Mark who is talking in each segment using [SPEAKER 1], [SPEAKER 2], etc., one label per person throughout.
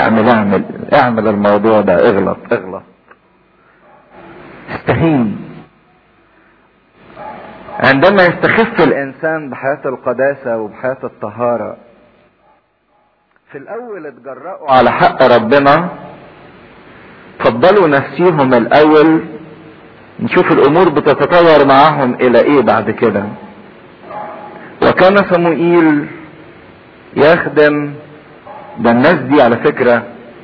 [SPEAKER 1] اعمل اعمل اعمل الموضوع ده اغلط اغلط استهين عندما يستخف الانسان بحياة القداسة وبحياة الطهارة في الاول اتجرأوا على حق ربنا فضلوا نفسيهم الاول نشوف الامور بتتطور معاهم الى ايه بعد كده وكان صموئيل يخدم ده الناس دي على فكرة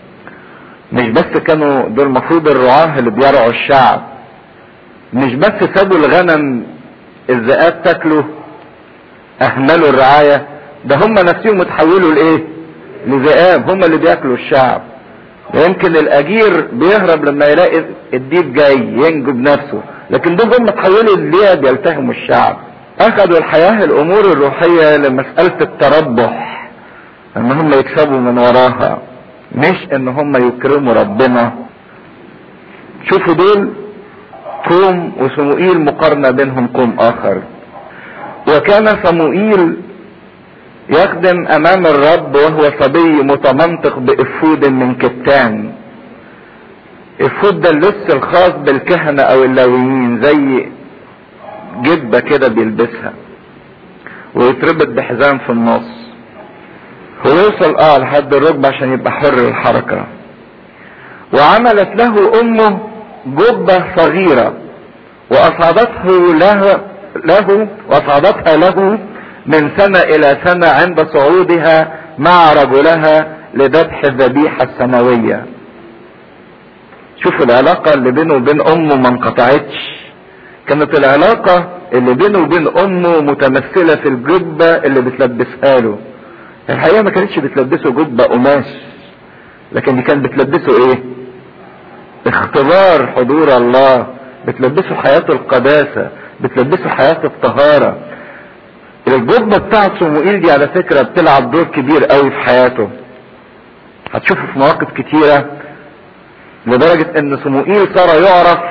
[SPEAKER 1] مش بس كانوا دول المفروض الرعاة اللي بيرعوا الشعب مش بس سابوا الغنم الذئاب تاكله اهملوا الرعاية ده هم نفسهم اتحولوا لايه لذئاب هم اللي بياكلوا الشعب يمكن الاجير بيهرب لما يلاقي الديب جاي ينجو بنفسه لكن دول هم اتحولوا ليه بيلتهموا الشعب اخذوا الحياة الامور الروحية لمسألة التربح ان هم يكسبوا من وراها مش ان هم يكرموا ربنا شوفوا دول قوم وصموئيل مقارنة بينهم قوم اخر وكان صموئيل يخدم امام الرب وهو صبي متمنطق بافود من كتان الفود ده اللبس الخاص بالكهنة او اللاويين زي جبة كده بيلبسها ويتربط بحزام في النص هو يوصل اه لحد الركبة عشان يبقى حر الحركة وعملت له امه جبة صغيرة واصعدته له له واصعدتها له من سنة الى سنة عند صعودها مع رجلها لذبح الذبيحة السنوية شوفوا العلاقة اللي بينه وبين امه ما انقطعتش كانت العلاقة اللي بينه وبين امه متمثلة في الجبة اللي بتلبسها له الحقيقة ما كانتش بتلبسه جبة قماش لكن دي كانت بتلبسه ايه اختبار حضور الله بتلبسه حياة القداسة بتلبسه حياة الطهارة الجبة بتاعت صموئيل دي على فكرة بتلعب دور كبير قوي في حياته هتشوفوا في مواقف كتيرة لدرجة ان صموئيل صار يعرف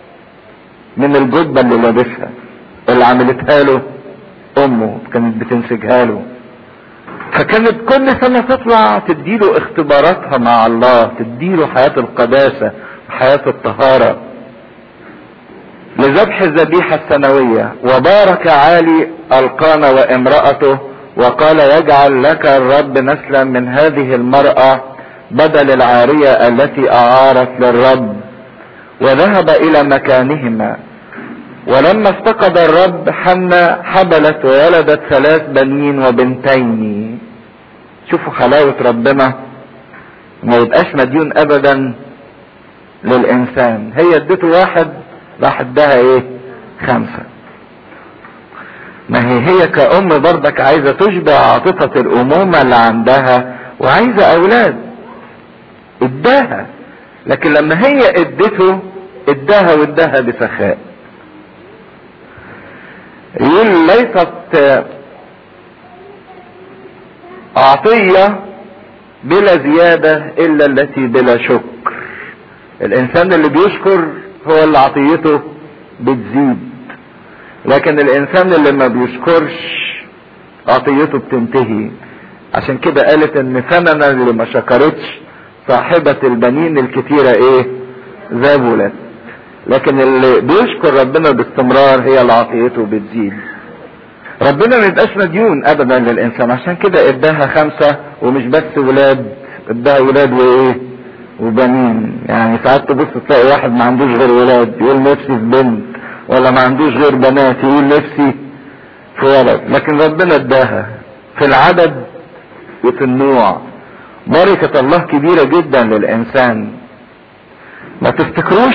[SPEAKER 1] من الجبة اللي لابسها اللي عملتها له امه كانت بتنسجها له فكانت كل سنة تطلع تديله اختباراتها مع الله تديله حياة القداسة وحياة الطهارة لذبح الذبيحة السنوية وبارك عالي القانا وامرأته وقال يجعل لك الرب نسلا من هذه المرأة بدل العارية التي اعارت للرب وذهب الى مكانهما ولما افتقد الرب حنا حبلت وولدت ثلاث بنين وبنتين شوفوا حلاوة ربنا ما يبقاش مديون ابدا للانسان هي اديته واحد راح اداها ايه خمسة ما هي هي كأم برضك عايزة تشبع عاطفة الأمومة اللي عندها وعايزة أولاد اداها لكن لما هي ادته اداها واداها بسخاء يقول ليست عطية بلا زيادة الا التي بلا شكر الانسان اللي بيشكر هو اللي عطيته بتزيد لكن الانسان اللي ما بيشكرش عطيته بتنتهي عشان كده قالت ان فننا اللي ما شكرتش صاحبة البنين الكتيرة ايه ذابلت لكن اللي بيشكر ربنا باستمرار هي اللي عطيته بتزيد ربنا ما يبقاش مديون ابدا للانسان عشان كده اداها خمسة ومش بس ولاد اداها ولاد وايه وبنين يعني ساعات تبص تلاقي واحد ما عندوش غير ولاد يقول نفسي في بنت ولا ما عندوش غير بنات يقول نفسي في ولد لكن ربنا اداها في العدد وفي النوع بركة الله كبيرة جدا للإنسان ما تفتكروش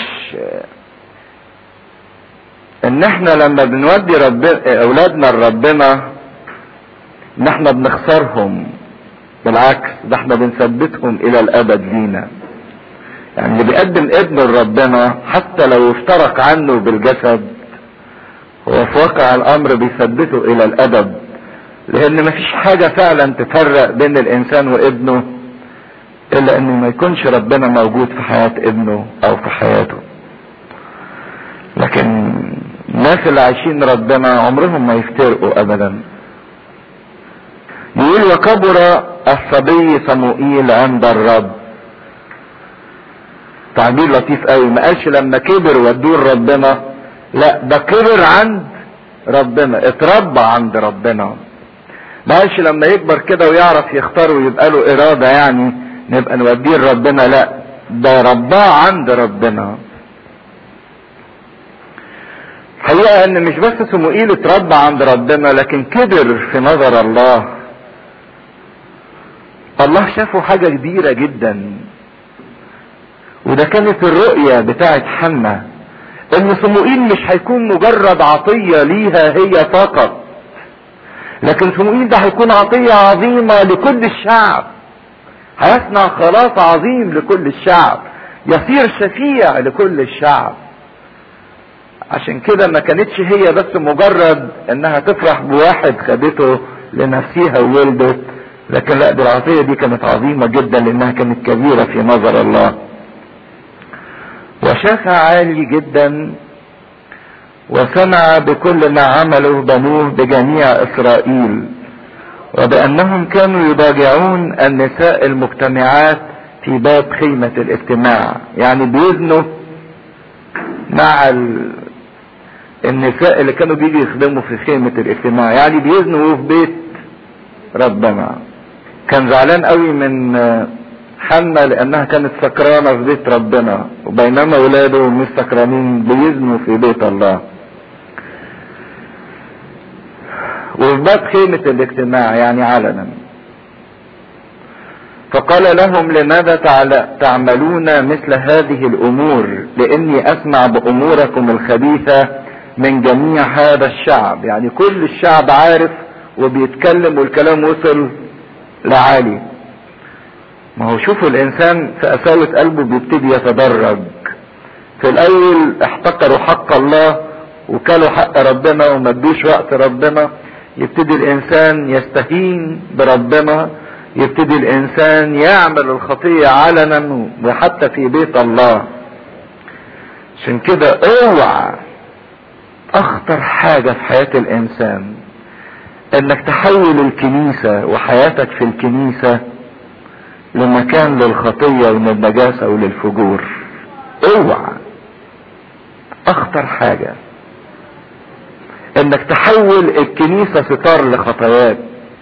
[SPEAKER 1] ان احنا لما بنودي ربنا اولادنا لربنا ان احنا بنخسرهم بالعكس ده احنا بنثبتهم الى الابد لينا يعني اللي بيقدم ابنه لربنا حتى لو افترق عنه بالجسد هو في واقع الامر بيثبته الى الابد لان مفيش حاجة فعلا تفرق بين الانسان وابنه الا انه ما يكونش ربنا موجود في حياة ابنه او في حياته لكن الناس اللي عايشين ربنا عمرهم ما يفترقوا ابدا يقول وكبر الصبي صموئيل عند الرب تعبير لطيف قوي ما قالش لما كبر ودوه لربنا لا ده كبر عند ربنا اتربى عند ربنا ما قالش لما يكبر كده ويعرف يختار ويبقى له اراده يعني نبقى نوديه لربنا لا ده رباه عند ربنا حقيقة ان مش بس سموئيل اتربى عند ربنا لكن كبر في نظر الله الله شافه حاجة كبيرة جدا وده كانت الرؤية بتاعت حنا ان صموئيل مش هيكون مجرد عطية ليها هي فقط لكن صموئيل ده هيكون عطية عظيمة لكل الشعب هيصنع خلاص عظيم لكل الشعب يصير شفيع لكل الشعب عشان كده ما كانتش هي بس مجرد انها تفرح بواحد خدته لنفسها وولده لكن لا دي العطية دي كانت عظيمة جدا لانها كانت كبيرة في نظر الله وشافها عالي جدا وسمع بكل ما عمله بنوه بجميع اسرائيل وبانهم كانوا يضاجعون النساء المجتمعات في باب خيمة الاجتماع يعني بيزنوا مع ال... النساء اللي كانوا بيجي يخدموا في خيمة الاجتماع يعني بيزنوا في بيت ربنا كان زعلان قوي من حنا لانها كانت سكرانة في بيت ربنا وبينما ولاده مش سكرانين بيزنوا في بيت الله وفي باب خيمة الاجتماع يعني علنا فقال لهم لماذا تعملون مثل هذه الامور لاني اسمع باموركم الخبيثة من جميع هذا الشعب يعني كل الشعب عارف وبيتكلم والكلام وصل لعالي ما هو شوفوا الانسان في قساوة قلبه بيبتدي يتدرج في الاول احتقروا حق الله وكلوا حق ربنا وما ادوش وقت ربنا يبتدي الانسان يستهين بربنا يبتدي الانسان يعمل الخطية علنا وحتى في بيت الله عشان كده اوعى اخطر حاجة في حياة الانسان انك تحول الكنيسة وحياتك في الكنيسة لمكان للخطية وللنجاسة وللفجور اوعى اخطر حاجة انك تحول الكنيسة ستار لخطاياك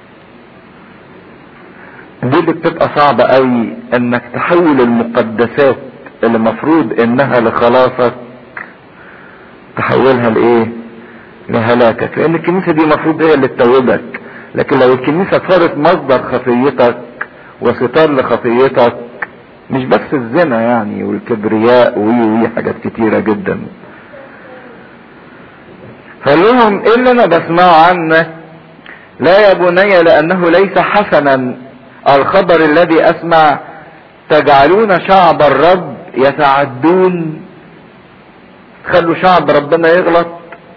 [SPEAKER 1] دي اللي بتبقى صعبة قوي انك تحول المقدسات اللي مفروض انها لخلاصك تحولها لايه لهلاكك لان الكنيسة دي مفروض هي اللي تتوبك لكن لو الكنيسة صارت مصدر خطيتك وستار لخطيتك مش بس الزنا يعني والكبرياء وي وي حاجات كتيرة جدا فقال لهم ايه اللي انا بسمعه عنك لا يا بني لانه ليس حسنا الخبر الذي اسمع تجعلون شعب الرب يتعدون خلوا شعب ربنا يغلط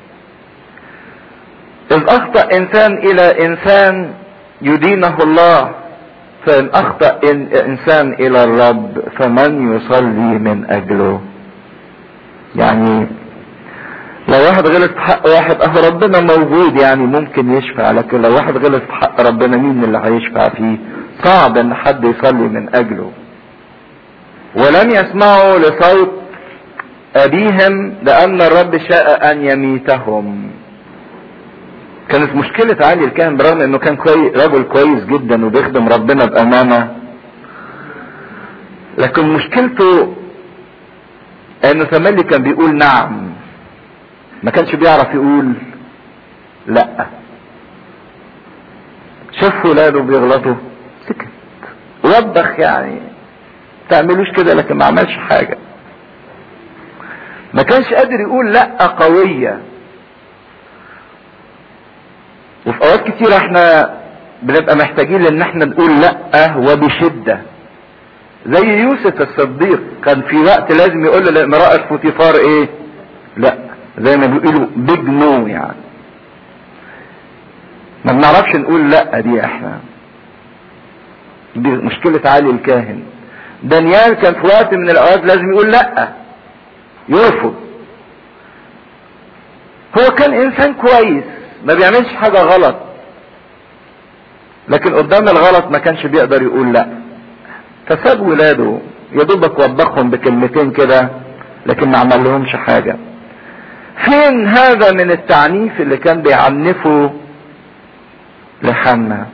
[SPEAKER 1] اذ اخطأ انسان الى انسان يدينه الله فان اخطأ إن انسان الى الرب فمن يصلي من اجله يعني لو واحد غلط في حق واحد اهو ربنا موجود يعني ممكن يشفع لكن لو واحد غلط في حق ربنا مين اللي هيشفع فيه صعب ان حد يصلي من اجله ولم يسمعوا لصوت ابيهم لان الرب شاء ان يميتهم كانت مشكلة علي الكاهن برغم انه كان كوي رجل كويس جدا وبيخدم ربنا بامانة لكن مشكلته انه تملي كان بيقول نعم ما كانش بيعرف يقول لا شاف ولاده بيغلطوا سكت وبخ يعني تعملوش كده لكن ما عملش حاجة ما كانش قادر يقول لا قوية وفي اوقات كتير احنا بنبقى محتاجين ان احنا نقول لا وبشدة زي يوسف الصديق كان في وقت لازم يقول لامرأة فوتيفار ايه لا زي ما بيقولوا بيج نو يعني ما بنعرفش نقول لا دي احنا دي مشكلة علي الكاهن دانيال كان في وقت من الاوقات لازم يقول لا يرفض هو كان انسان كويس ما بيعملش حاجة غلط لكن قدام الغلط ما كانش بيقدر يقول لا فساب ولاده يا دوبك وبخهم بكلمتين كده لكن ما عمل لهمش حاجة فين هذا من التعنيف اللي كان بيعنفه لحنا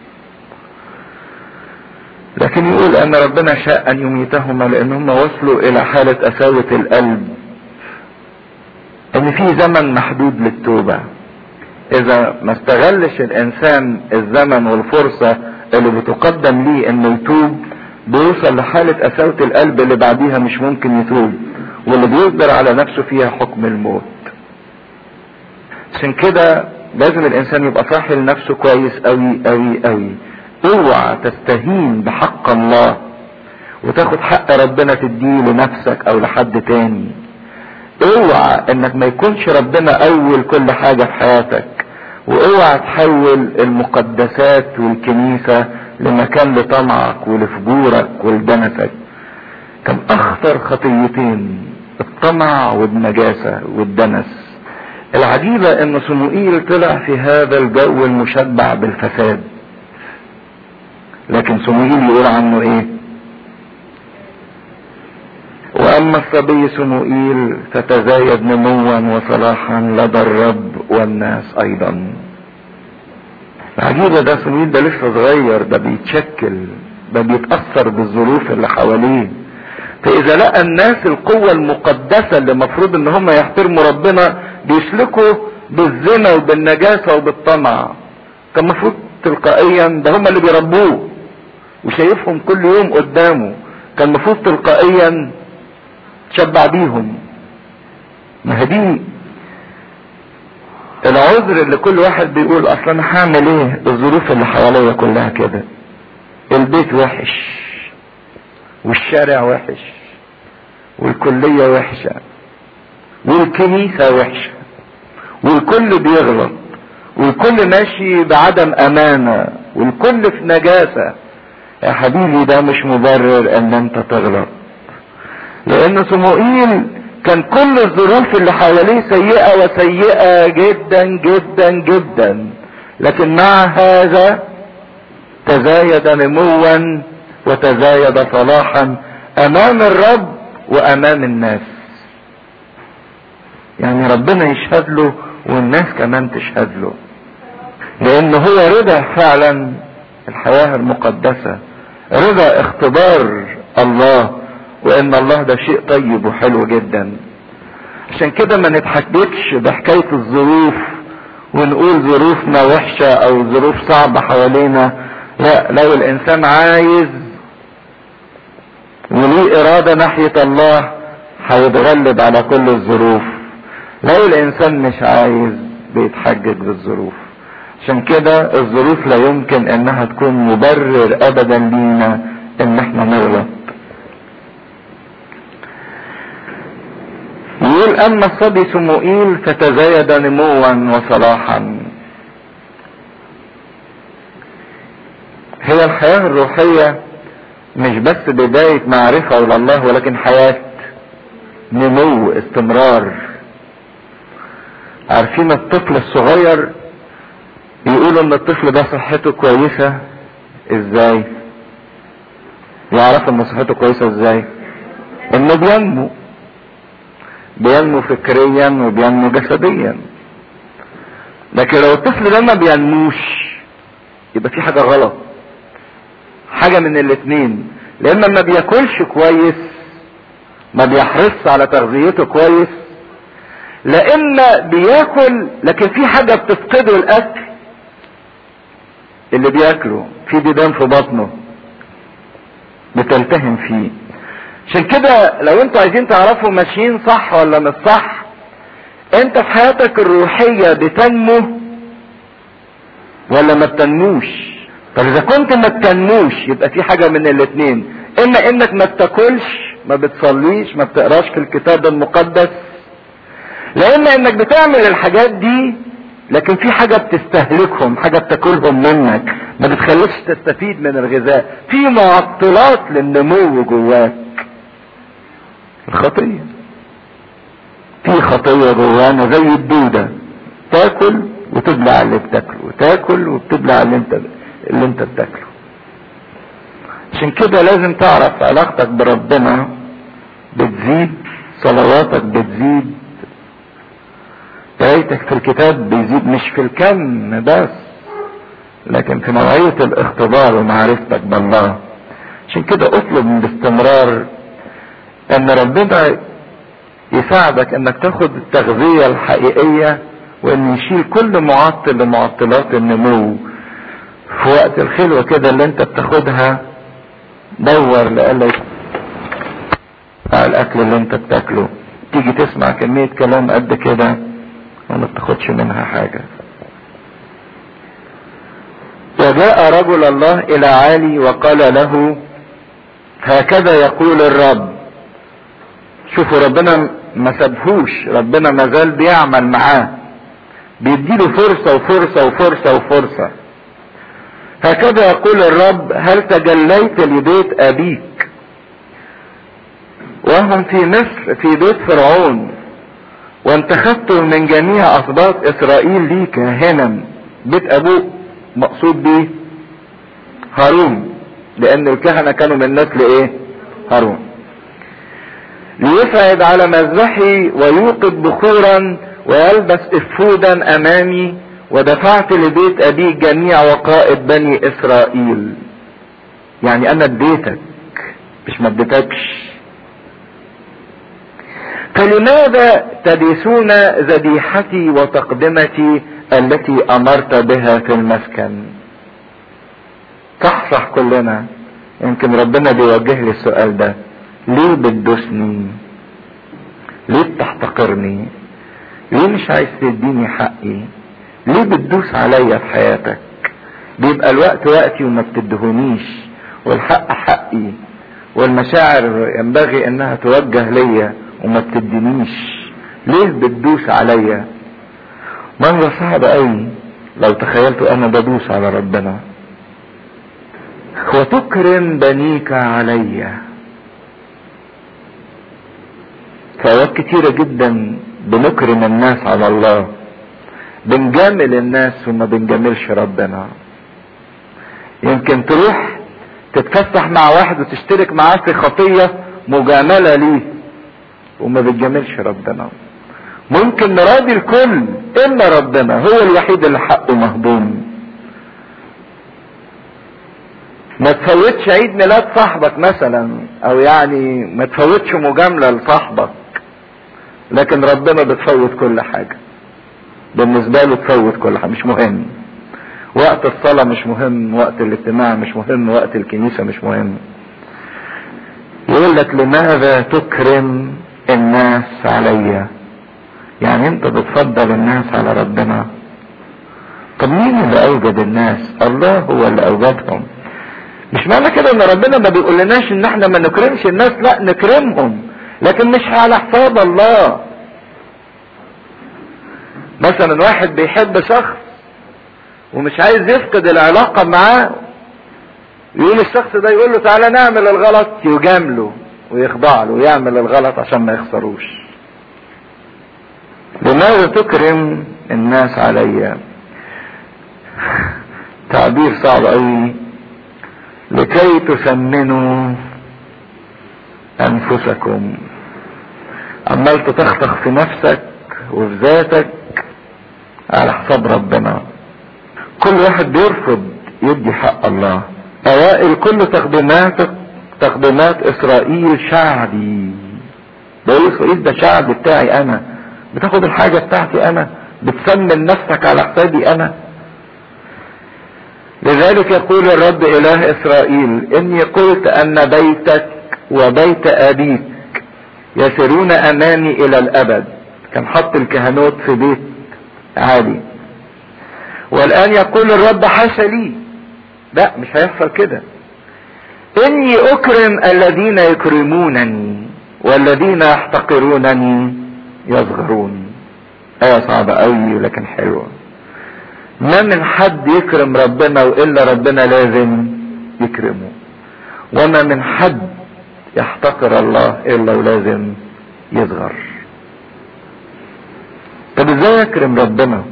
[SPEAKER 1] لكن يقول ان ربنا شاء ان يميتهما لانهم وصلوا الى حالة قساوة القلب ان في زمن محدود للتوبة اذا ما استغلش الانسان الزمن والفرصة اللي بتقدم ليه انه يتوب بيوصل لحالة قساوة القلب اللي بعديها مش ممكن يتوب واللي بيقدر على نفسه فيها حكم الموت عشان كده لازم الانسان يبقى صاحي لنفسه كويس قوي قوي قوي اوعى تستهين بحق الله وتاخد حق ربنا تديه لنفسك او لحد تاني اوعى انك ما يكونش ربنا اول كل حاجة في حياتك واوعى تحول المقدسات والكنيسة لمكان لطمعك ولفجورك ولدنسك كان اخطر خطيتين الطمع والنجاسة والدنس العجيبة ان صموئيل طلع في هذا الجو المشبع بالفساد لكن صموئيل يقول عنه ايه واما الصبي صموئيل فتزايد نموا وصلاحا لدى الرب والناس ايضا العجيبة ده صموئيل ده لسه صغير ده بيتشكل ده بيتأثر بالظروف اللي حواليه فاذا لقى الناس القوة المقدسة اللي مفروض ان هم يحترموا ربنا بيسلكوا بالزنا وبالنجاسة وبالطمع كان المفروض تلقائيا ده هم اللي بيربوه وشايفهم كل يوم قدامه كان المفروض تلقائيا تشبع بيهم ما دي العذر اللي كل واحد بيقول اصل انا هعمل ايه الظروف اللي حواليا كلها كده البيت وحش والشارع وحش والكلية وحشة والكنيسة وحشة والكل بيغلط والكل ماشي بعدم امانة والكل في نجاسة يا حبيبي ده مش مبرر ان انت تغلط لان صموئيل كان كل الظروف اللي حواليه سيئة وسيئة جدا جدا جدا لكن مع هذا تزايد نموا وتزايد صلاحا امام الرب وامام الناس يعني ربنا يشهد له والناس كمان تشهد له لان هو رضا فعلا الحياة المقدسة رضا اختبار الله وان الله ده شيء طيب وحلو جدا عشان كده ما نتحدثش بحكاية الظروف ونقول ظروفنا وحشة او ظروف صعبة حوالينا لا لو الانسان عايز وليه ارادة ناحية الله هيتغلب على كل الظروف لو الانسان مش عايز بيتحجج بالظروف عشان كده الظروف لا يمكن انها تكون مبرر ابدا لينا ان احنا نغلط يقول اما الصبي سموئيل فتزايد نموا وصلاحا هي الحياة الروحية مش بس بداية معرفة إلى الله ولكن حياة نمو استمرار عارفين الطفل الصغير يقولوا ان الطفل ده صحته كويسة ازاي يعرف ان صحته كويسة ازاي انه بينمو بينمو فكريا وبينمو جسديا لكن لو الطفل ده ما بينموش يبقى في حاجة غلط حاجة من الاتنين لما ما بياكلش كويس ما بيحرص على تغذيته كويس لا اما بياكل لكن في حاجة بتفقده الاكل اللي بياكله في ديدان في بطنه بتلتهم فيه عشان كده لو انتوا عايزين تعرفوا ماشيين صح ولا مش صح انت في حياتك الروحية بتنمو ولا ما بتنموش طب اذا كنت ما بتنموش يبقى في حاجة من الاتنين اما انك ما بتاكلش ما بتصليش ما بتقراش في الكتاب المقدس لا اما انك بتعمل الحاجات دي لكن في حاجة بتستهلكهم حاجة بتاكلهم منك ما بتخليكش تستفيد من الغذاء في معطلات للنمو جواك الخطية في خطية جوانا زي الدودة تاكل وتبلع اللي بتاكله وتاكل وبتبلع اللي انت اللي انت بتاكله عشان كده لازم تعرف علاقتك بربنا بتزيد صلواتك بتزيد قرايتك في الكتاب بيزيد مش في الكم بس لكن في نوعية الاختبار ومعرفتك بالله عشان كده اطلب باستمرار ان ربنا يساعدك انك تاخد التغذية الحقيقية وان يشيل كل معطل لمعطلات النمو في وقت الخلوة كده اللي انت بتاخدها دور لألا على الاكل اللي انت بتاكله تيجي تسمع كمية كلام قد كده وما بتاخدش منها حاجة وجاء رجل الله الى عالي وقال له هكذا يقول الرب شوفوا ربنا ما سابهوش ربنا ما زال بيعمل معاه بيديله فرصة وفرصة وفرصة وفرصة هكذا يقول الرب هل تجليت لبيت ابيك وهم في مصر في بيت فرعون وانتخبتم من جميع اسباط اسرائيل لي كاهنا بيت ابوك مقصود به هارون لان الكهنة كانوا من نسل ايه هارون ليسعد على مذبحي ويوقد بخورا ويلبس افودا امامي ودفعت لبيت ابي جميع وقائد بني اسرائيل يعني انا اديتك مش ما اديتكش فلماذا تدسون ذبيحتي وتقدمتي التي امرت بها في المسكن صح صح كلنا يمكن ربنا بيوجه لي السؤال ده ليه بتدوسني ليه بتحتقرني ليه مش عايز تديني حقي ليه بتدوس عليا في حياتك بيبقى الوقت وقتي وما بتدهونيش والحق حقي والمشاعر ينبغي انها توجه ليا وما بتدينيش ليه بتدوس عليا منظر صعب قوي لو تخيلت انا بدوس على ربنا وتكرم بنيك عليّ فأوقات كتيرة جدا بنكرم الناس على الله بنجامل الناس وما بنجاملش ربنا يمكن تروح تتفسح مع واحد وتشترك معاه في خطية مجاملة ليه وما بتجاملش ربنا ممكن نراضي الكل الا ربنا هو الوحيد اللي حقه مهضوم ما تفوتش عيد ميلاد صاحبك مثلا او يعني ما تفوتش مجاملة لصاحبك لكن ربنا بتفوت كل حاجة بالنسبة له تفوت كل حاجة مش مهم وقت الصلاة مش مهم وقت الاجتماع مش مهم وقت الكنيسة مش مهم يقول لك لماذا تكرم الناس عليا يعني انت بتفضل الناس على ربنا طب مين اللي اوجد الناس الله هو اللي اوجدهم مش معنى كده ان ربنا ما بيقولناش ان احنا ما نكرمش الناس لا نكرمهم لكن مش على حساب الله مثلا واحد بيحب شخص ومش عايز يفقد العلاقة معاه يقول الشخص ده يقول له تعالى نعمل الغلط يجامله ويخضع له ويعمل الغلط عشان ما يخسروش لماذا تكرم الناس عليا تعبير صعب قوي لكي تثمنوا انفسكم عمال تتخطخ في نفسك وفي ذاتك على حساب ربنا كل واحد بيرفض يدي حق الله اوائل كل تقديمات تقديمات اسرائيل شعبي بقول اسرائيل ده شعب بتاعي انا بتاخد الحاجة بتاعتي انا بتسمن نفسك على حسابي انا لذلك يقول الرب اله اسرائيل اني قلت ان بيتك وبيت ابيك يسيرون امامي الى الابد كان حط الكهنوت في بيت عالي والان يقول الرب حاشا لي لا مش هيحصل كده اني اكرم الذين يكرمونني والذين يحتقرونني يصغرون ايه صعبة قوي لكن حلوة ما من حد يكرم ربنا والا ربنا لازم يكرمه وما من حد يحتقر الله الا ولازم يصغر طب ازاي اكرم ربنا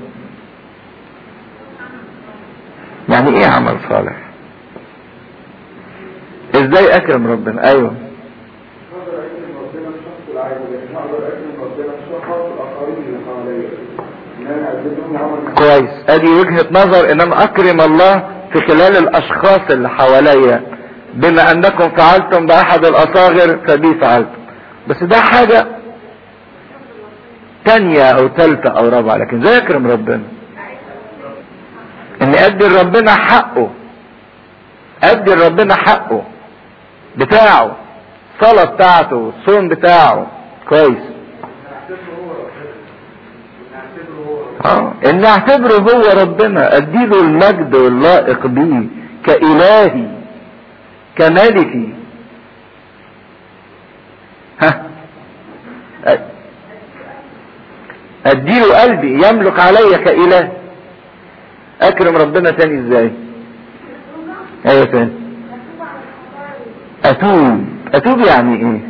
[SPEAKER 1] يعني ايه عمل صالح ازاي اكرم ربنا ايوه
[SPEAKER 2] هقدر اكرم ربنا الشخص العادي لكن هقدر اكرم ربنا الشخص الاخرين اللي حواليا ان انا اقدم لهم عمل
[SPEAKER 1] كويس ادي وجهة نظر ان انا اكرم الله في خلال الاشخاص اللي حواليا بما انكم فعلتم باحد الاصاغر فبي فعلتم بس ده حاجة تانية او تالتة او رابعة لكن ازاي اكرم ربنا ان ادي لربنا حقه ادي لربنا حقه بتاعه الصلاة بتاعته الصوم بتاعه كويس
[SPEAKER 2] نعتبره هو ربنا نعتبره هو ربنا
[SPEAKER 1] اه ان اعتبره هو ربنا اديله المجد اللائق بيه كالهي كملكي ها أ- اديله قلبي يملك علي كاله اكرم ربنا تاني ازاي ايوه تاني اتوب اتوب يعني ايه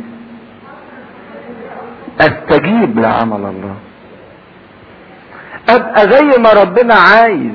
[SPEAKER 1] استجيب لعمل الله ابقى زي ما ربنا عايز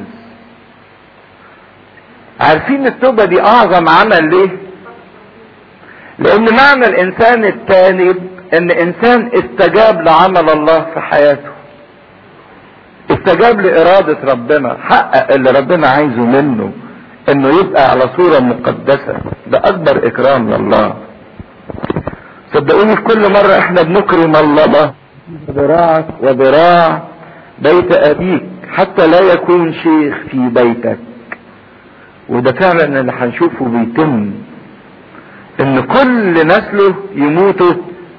[SPEAKER 1] عارفين التوبة دي اعظم عمل ليه لان معنى الانسان التانب ان انسان استجاب لعمل الله في حياته استجاب لارادة ربنا حقق اللي ربنا عايزه منه انه يبقى على صورة مقدسة ده اكبر اكرام لله صدقوني في كل مرة احنا بنكرم الله ذراعك وذراع بيت ابيك حتى لا يكون شيخ في بيتك وده فعلا اللي هنشوفه بيتم ان كل نسله يموتوا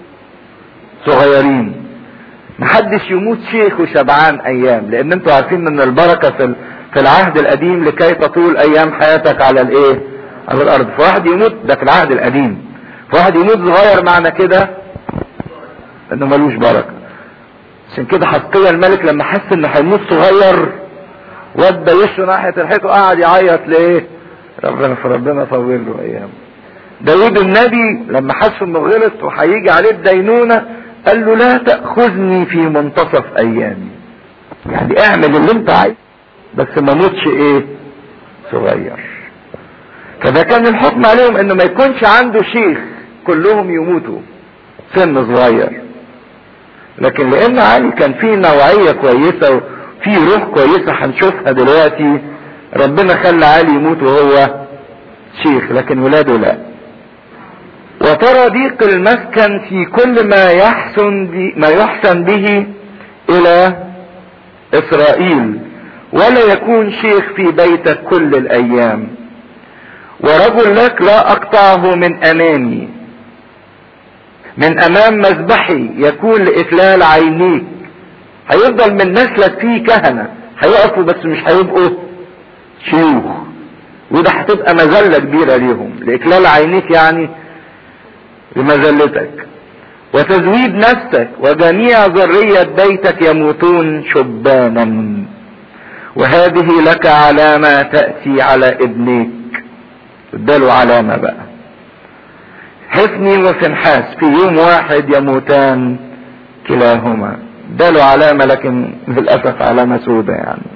[SPEAKER 1] صغيرين محدش يموت شيخ وشبعان ايام لان انتوا عارفين ان البركة في في العهد القديم لكي تطول ايام حياتك على الايه على الارض فواحد يموت ده في العهد القديم فواحد يموت صغير معنى كده انه ملوش بركة عشان كده حقيا الملك لما حس انه هيموت صغير ودى وشه ناحية الحيط وقعد يعيط ليه ربنا فربنا طول له ايام داود النبي لما حس انه غلط وهيجي عليه الدينونة قال له لا تأخذني في منتصف ايامي يعني اعمل اللي انت عايز بس ما موتش ايه صغير فده كان الحكم عليهم انه ما يكونش عنده شيخ كلهم يموتوا سن صغير لكن لان علي كان فيه نوعية كويسة وفيه روح كويسة هنشوفها دلوقتي ربنا خلى علي يموت وهو شيخ لكن ولاده لا وترى ضيق المسكن في كل ما يحسن بي ما يحسن به الى اسرائيل ولا يكون شيخ في بيتك كل الايام ورجل لك لا اقطعه من امامي من امام مذبحي يكون لافلال عينيك هيفضل من نسلك فيه كهنة هيقفوا بس مش هيبقوا شيوخ وده هتبقى مذلة كبيرة ليهم لإكلال عينيك يعني لمذلتك وتزويد نفسك وجميع ذرية بيتك يموتون شبانا وهذه لك علامة تأتي على ابنيك اداله علامة بقى حفني وفنحاس في يوم واحد يموتان كلاهما اداله علامة لكن للأسف علامة سودة يعني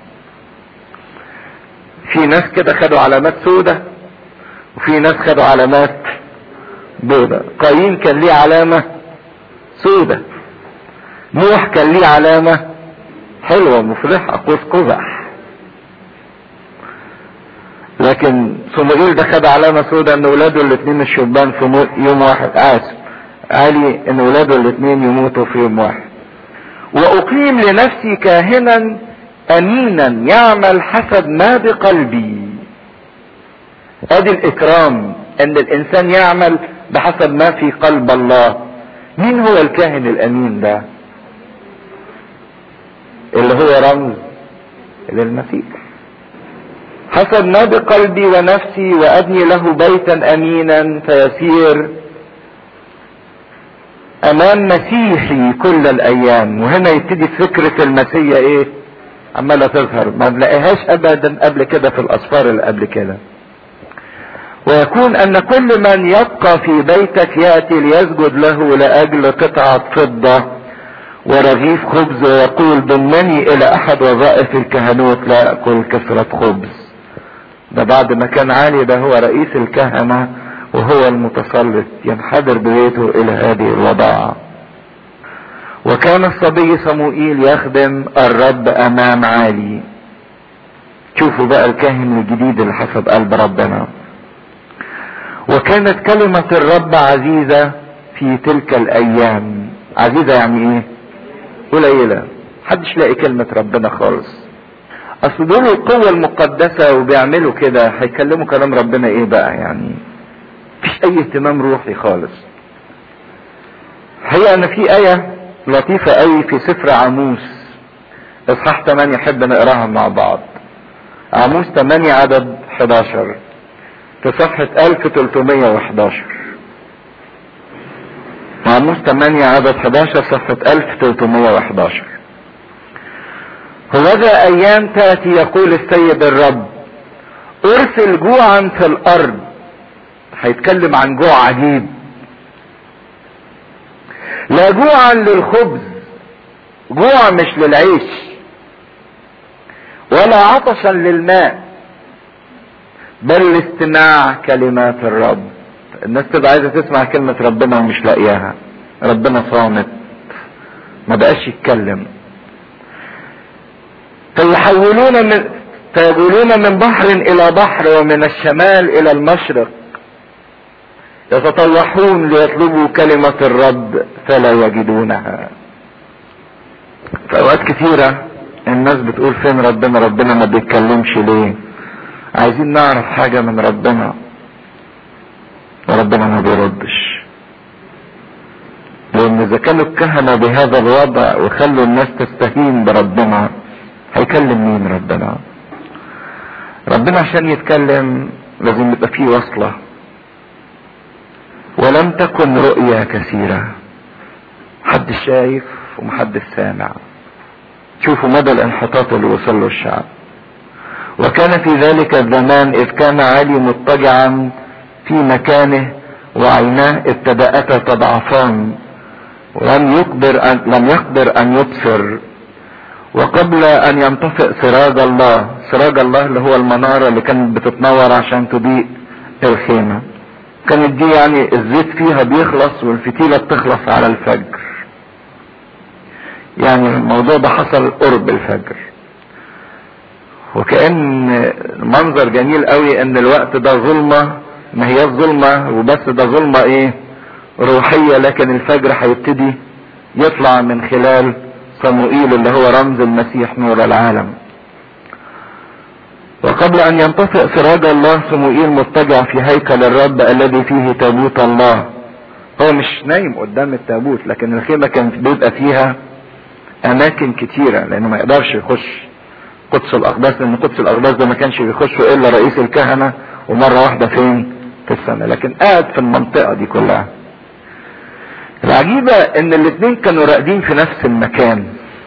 [SPEAKER 1] في ناس كده خدوا علامات سودة وفي ناس خدوا علامات بيضة قايين كان ليه علامة سودة نوح كان ليه علامة حلوة مفرحة قوس قزح لكن صموئيل ده خد علامة سودة ان ولاده الاثنين الشبان في يوم واحد اسف علي ان ولاده الاثنين يموتوا في يوم واحد واقيم لنفسي كاهنا امينا يعمل حسب ما بقلبي ادي الاكرام ان الانسان يعمل بحسب ما في قلب الله مين هو الكاهن الامين ده اللي هو رمز للمسيح حسب ما بقلبي ونفسي وابني له بيتا امينا فيسير امام مسيحي كل الايام وهنا يبتدي فكرة المسيح ايه عمالة تظهر ما نلاقيهاش ابدا قبل كده في الاصفار اللي قبل كده ويكون ان كل من يبقى في بيتك ياتي ليسجد له لاجل قطعة فضة ورغيف خبز ويقول ضمني الى احد وظائف الكهنوت لا اكل كثرة خبز ده بعد ما كان عالي ده هو رئيس الكهنة وهو المتسلط ينحدر ببيته الى هذه الوضاعة وكان الصبي صموئيل يخدم الرب امام عالي شوفوا بقى الكاهن الجديد اللي حسب قلب ربنا وكانت كلمة الرب عزيزة في تلك الايام عزيزة يعني ايه قليلة محدش لاقي كلمة ربنا خالص اصل دول القوة المقدسة وبيعملوا كده هيكلموا كلام ربنا ايه بقى يعني مفيش اي اهتمام روحي خالص هي ان في آية لطيفة قوي في سفر عاموس اصحاح 8 يحب نقراها مع بعض عاموس 8 عدد 11 في صفحة 1311 عاموس 8 عدد 11 صفحة 1311 هوذا ايام تاتي يقول السيد الرب ارسل جوعا في الارض هيتكلم عن جوع عجيب لا جوعا للخبز جوع مش للعيش ولا عطشا للماء بل لاستماع كلمات الرب الناس تبقى عايزه تسمع كلمه ربنا ومش لاقياها ربنا صامت ما بقاش يتكلم فيحولون من فيقولون من بحر الى بحر ومن الشمال الى المشرق يتطوحون ليطلبوا كلمة الرب فلا يجدونها في اوقات كثيرة الناس بتقول فين ربنا ربنا ما بيتكلمش ليه عايزين نعرف حاجة من ربنا وربنا ما بيردش لان اذا كانوا الكهنة بهذا الوضع وخلوا الناس تستهين بربنا هيكلم مين ربنا ربنا عشان يتكلم لازم يبقى فيه وصلة ولم تكن رؤيا كثيرة حد شايف ومحدش سامع شوفوا مدى الانحطاط اللي وصل له الشعب وكان في ذلك الزمان اذ كان علي مضطجعا في مكانه وعيناه ابتدأتا تضعفان ولم يقدر أن لم يقدر ان يبصر وقبل ان ينطفئ سراج الله سراج الله اللي هو المنارة اللي كانت بتتنور عشان تضيء الخيمة كانت دي يعني الزيت فيها بيخلص والفتيلة بتخلص على الفجر يعني الموضوع ده حصل قرب الفجر وكأن منظر جميل قوي ان الوقت ده ظلمة ما هي ظلمة وبس ده ظلمة ايه روحية لكن الفجر هيبتدي يطلع من خلال صموئيل اللي هو رمز المسيح نور العالم وقبل ان ينطفئ سراج الله صموئيل مضطجع في هيكل الرب الذي فيه تابوت الله هو مش نايم قدام التابوت لكن الخيمة كان بيبقى فيها اماكن كتيرة لانه ما يقدرش يخش قدس الاقداس لان قدس الاقداس ده ما كانش بيخشه الا رئيس الكهنة ومرة واحدة فين في السنة لكن قاعد في المنطقة دي كلها العجيبة ان الاتنين كانوا راقدين في نفس المكان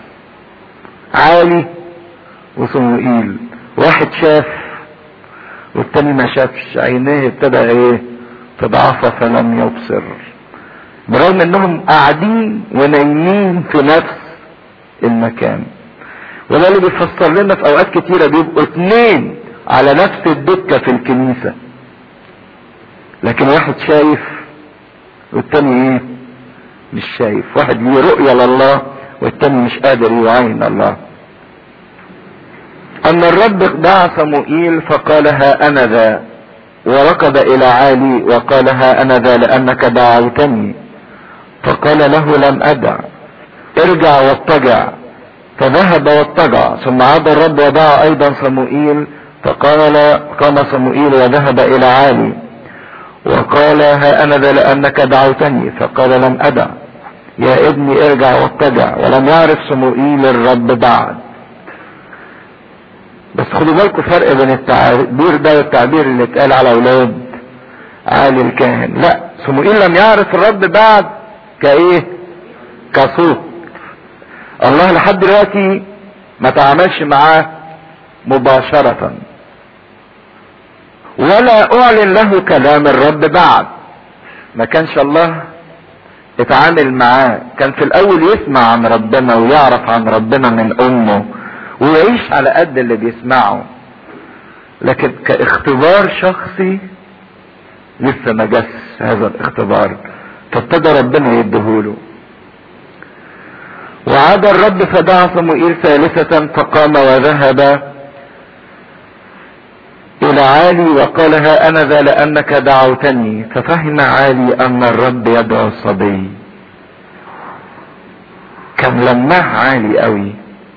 [SPEAKER 1] عالي وصموئيل واحد شاف والتاني ما شافش عينيه ابتدى ايه تضعف فلم يبصر برغم انهم قاعدين ونايمين في نفس المكان وده اللي بيفسر لنا في اوقات كتيرة بيبقوا اتنين على نفس الدكة في الكنيسة لكن واحد شايف والتاني ايه مش شايف واحد ليه رؤية لله والتاني مش قادر يعين الله ان الرب دعا صموئيل فقال ها انا ذا وركض الى عالي وقال ها انا ذا لانك دعوتني فقال له لم ادع ارجع واضطجع فذهب واضطجع ثم عاد الرب ودعا ايضا صموئيل فقال قام صموئيل وذهب الى عالي وقال ها انا ذا لانك دعوتني فقال لم ادع يا ابني ارجع واضطجع ولم يعرف صموئيل الرب بعد بس خدوا بالكم فرق بين التعبير ده والتعبير اللي اتقال على اولاد عالي الكاهن لا صموئيل لم يعرف الرب بعد كايه كصوت الله لحد دلوقتي ما تعاملش معاه مباشرة ولا اعلن له كلام الرب بعد ما كانش الله اتعامل معاه كان في الاول يسمع عن ربنا ويعرف عن ربنا من امه ويعيش على قد اللي بيسمعه لكن كاختبار شخصي لسه ما جاش هذا الاختبار فابتدى ربنا يديهوله وعاد الرب فدعا صموئيل ثالثة فقام وذهب إلى عالي وقال ها أنا ذا لأنك دعوتني ففهم عالي أن الرب يدعو الصبي كان لماه عالي قوي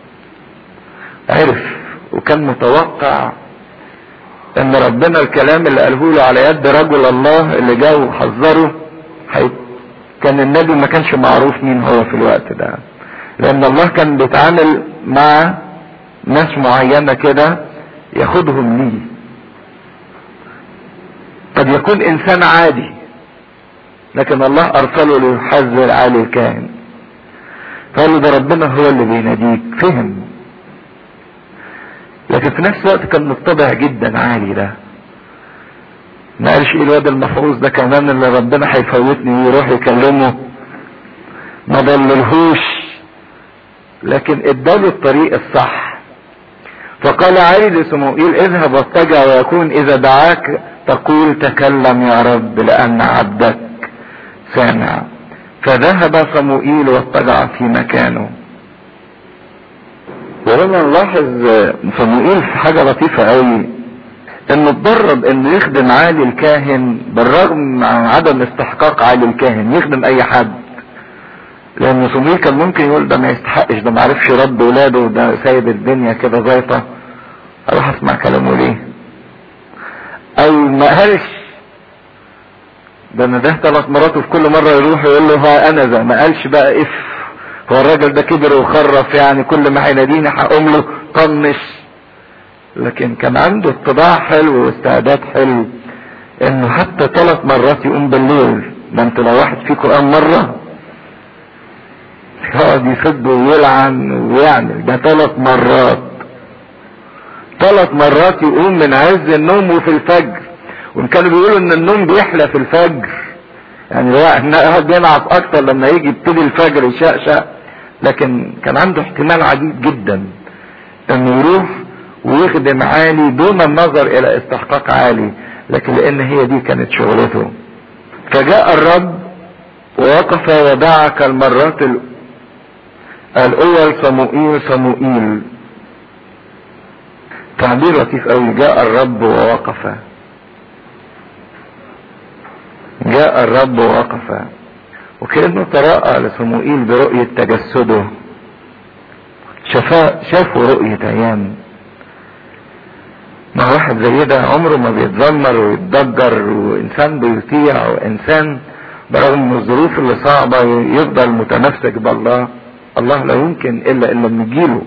[SPEAKER 1] عرف وكان متوقع ان ربنا الكلام اللي قاله له على يد رجل الله اللي جاء وحذره حي... كان النبي ما كانش معروف مين هو في الوقت ده لان الله كان بيتعامل مع ناس معينه كده ياخدهم ليه قد يكون انسان عادي لكن الله ارسله ليحذر علي الكاهن فقال له ده ربنا هو اللي بيناديك فهم لكن في نفس الوقت كان متضع جدا عالي ده ما قالش ايه الواد المفعوص ده كمان اللي ربنا هيفوتني ويروح يكلمه ما ضللهوش لكن اداله الطريق الصح فقال علي لسموئيل اذهب واضطجع ويكون اذا دعاك تقول تكلم يا رب لان عبدك سامع فذهب صموئيل واضطجع في مكانه وهنا نلاحظ صموئيل في حاجة لطيفة قوي انه اتدرب انه يخدم عالي الكاهن بالرغم عن عدم استحقاق عالي الكاهن يخدم اي حد لان صموئيل كان ممكن يقول ده ما يستحقش ده ما عرفش يرد ولاده ده سايب الدنيا كده زيطة اروح اسمع كلامه ليه او ما قالش ده انا ده ثلاث مرات وفي كل مرة يروح يقول له ها انا ذا ما قالش بقى اف هو الراجل ده كبر وخرف يعني كل ما هيناديني هقوم له طنش لكن كان عنده اتباع حلو واستعداد حلو انه حتى ثلاث مرات يقوم بالليل ده انت لو واحد فيكم قام مرة يقعد يسد ويلعن ويعمل ده ثلاث مرات ثلاث مرات يقوم من عز النوم وفي الفجر وان كانوا بيقولوا ان النوم بيحلى في الفجر يعني الواحد بينعس اكتر لما يجي يبتدي الفجر يشقشق لكن كان عنده احتمال عديد جدا انه يروح ويخدم عالي دون النظر الى استحقاق عالي لكن لان هي دي كانت شغلته فجاء الرب ووقف ودعا كالمرات الاول صموئيل صموئيل تعبير لطيف قوي جاء الرب ووقف جاء الرب ووقف وكأنه تراءى لصموئيل برؤية تجسده شفا شافوا رؤية ايام ما واحد زي ده عمره ما بيتذمر ويتضجر وانسان بيطيع وانسان برغم من الظروف اللي صعبة يفضل متمسك بالله الله لا يمكن الا الا لما يجيله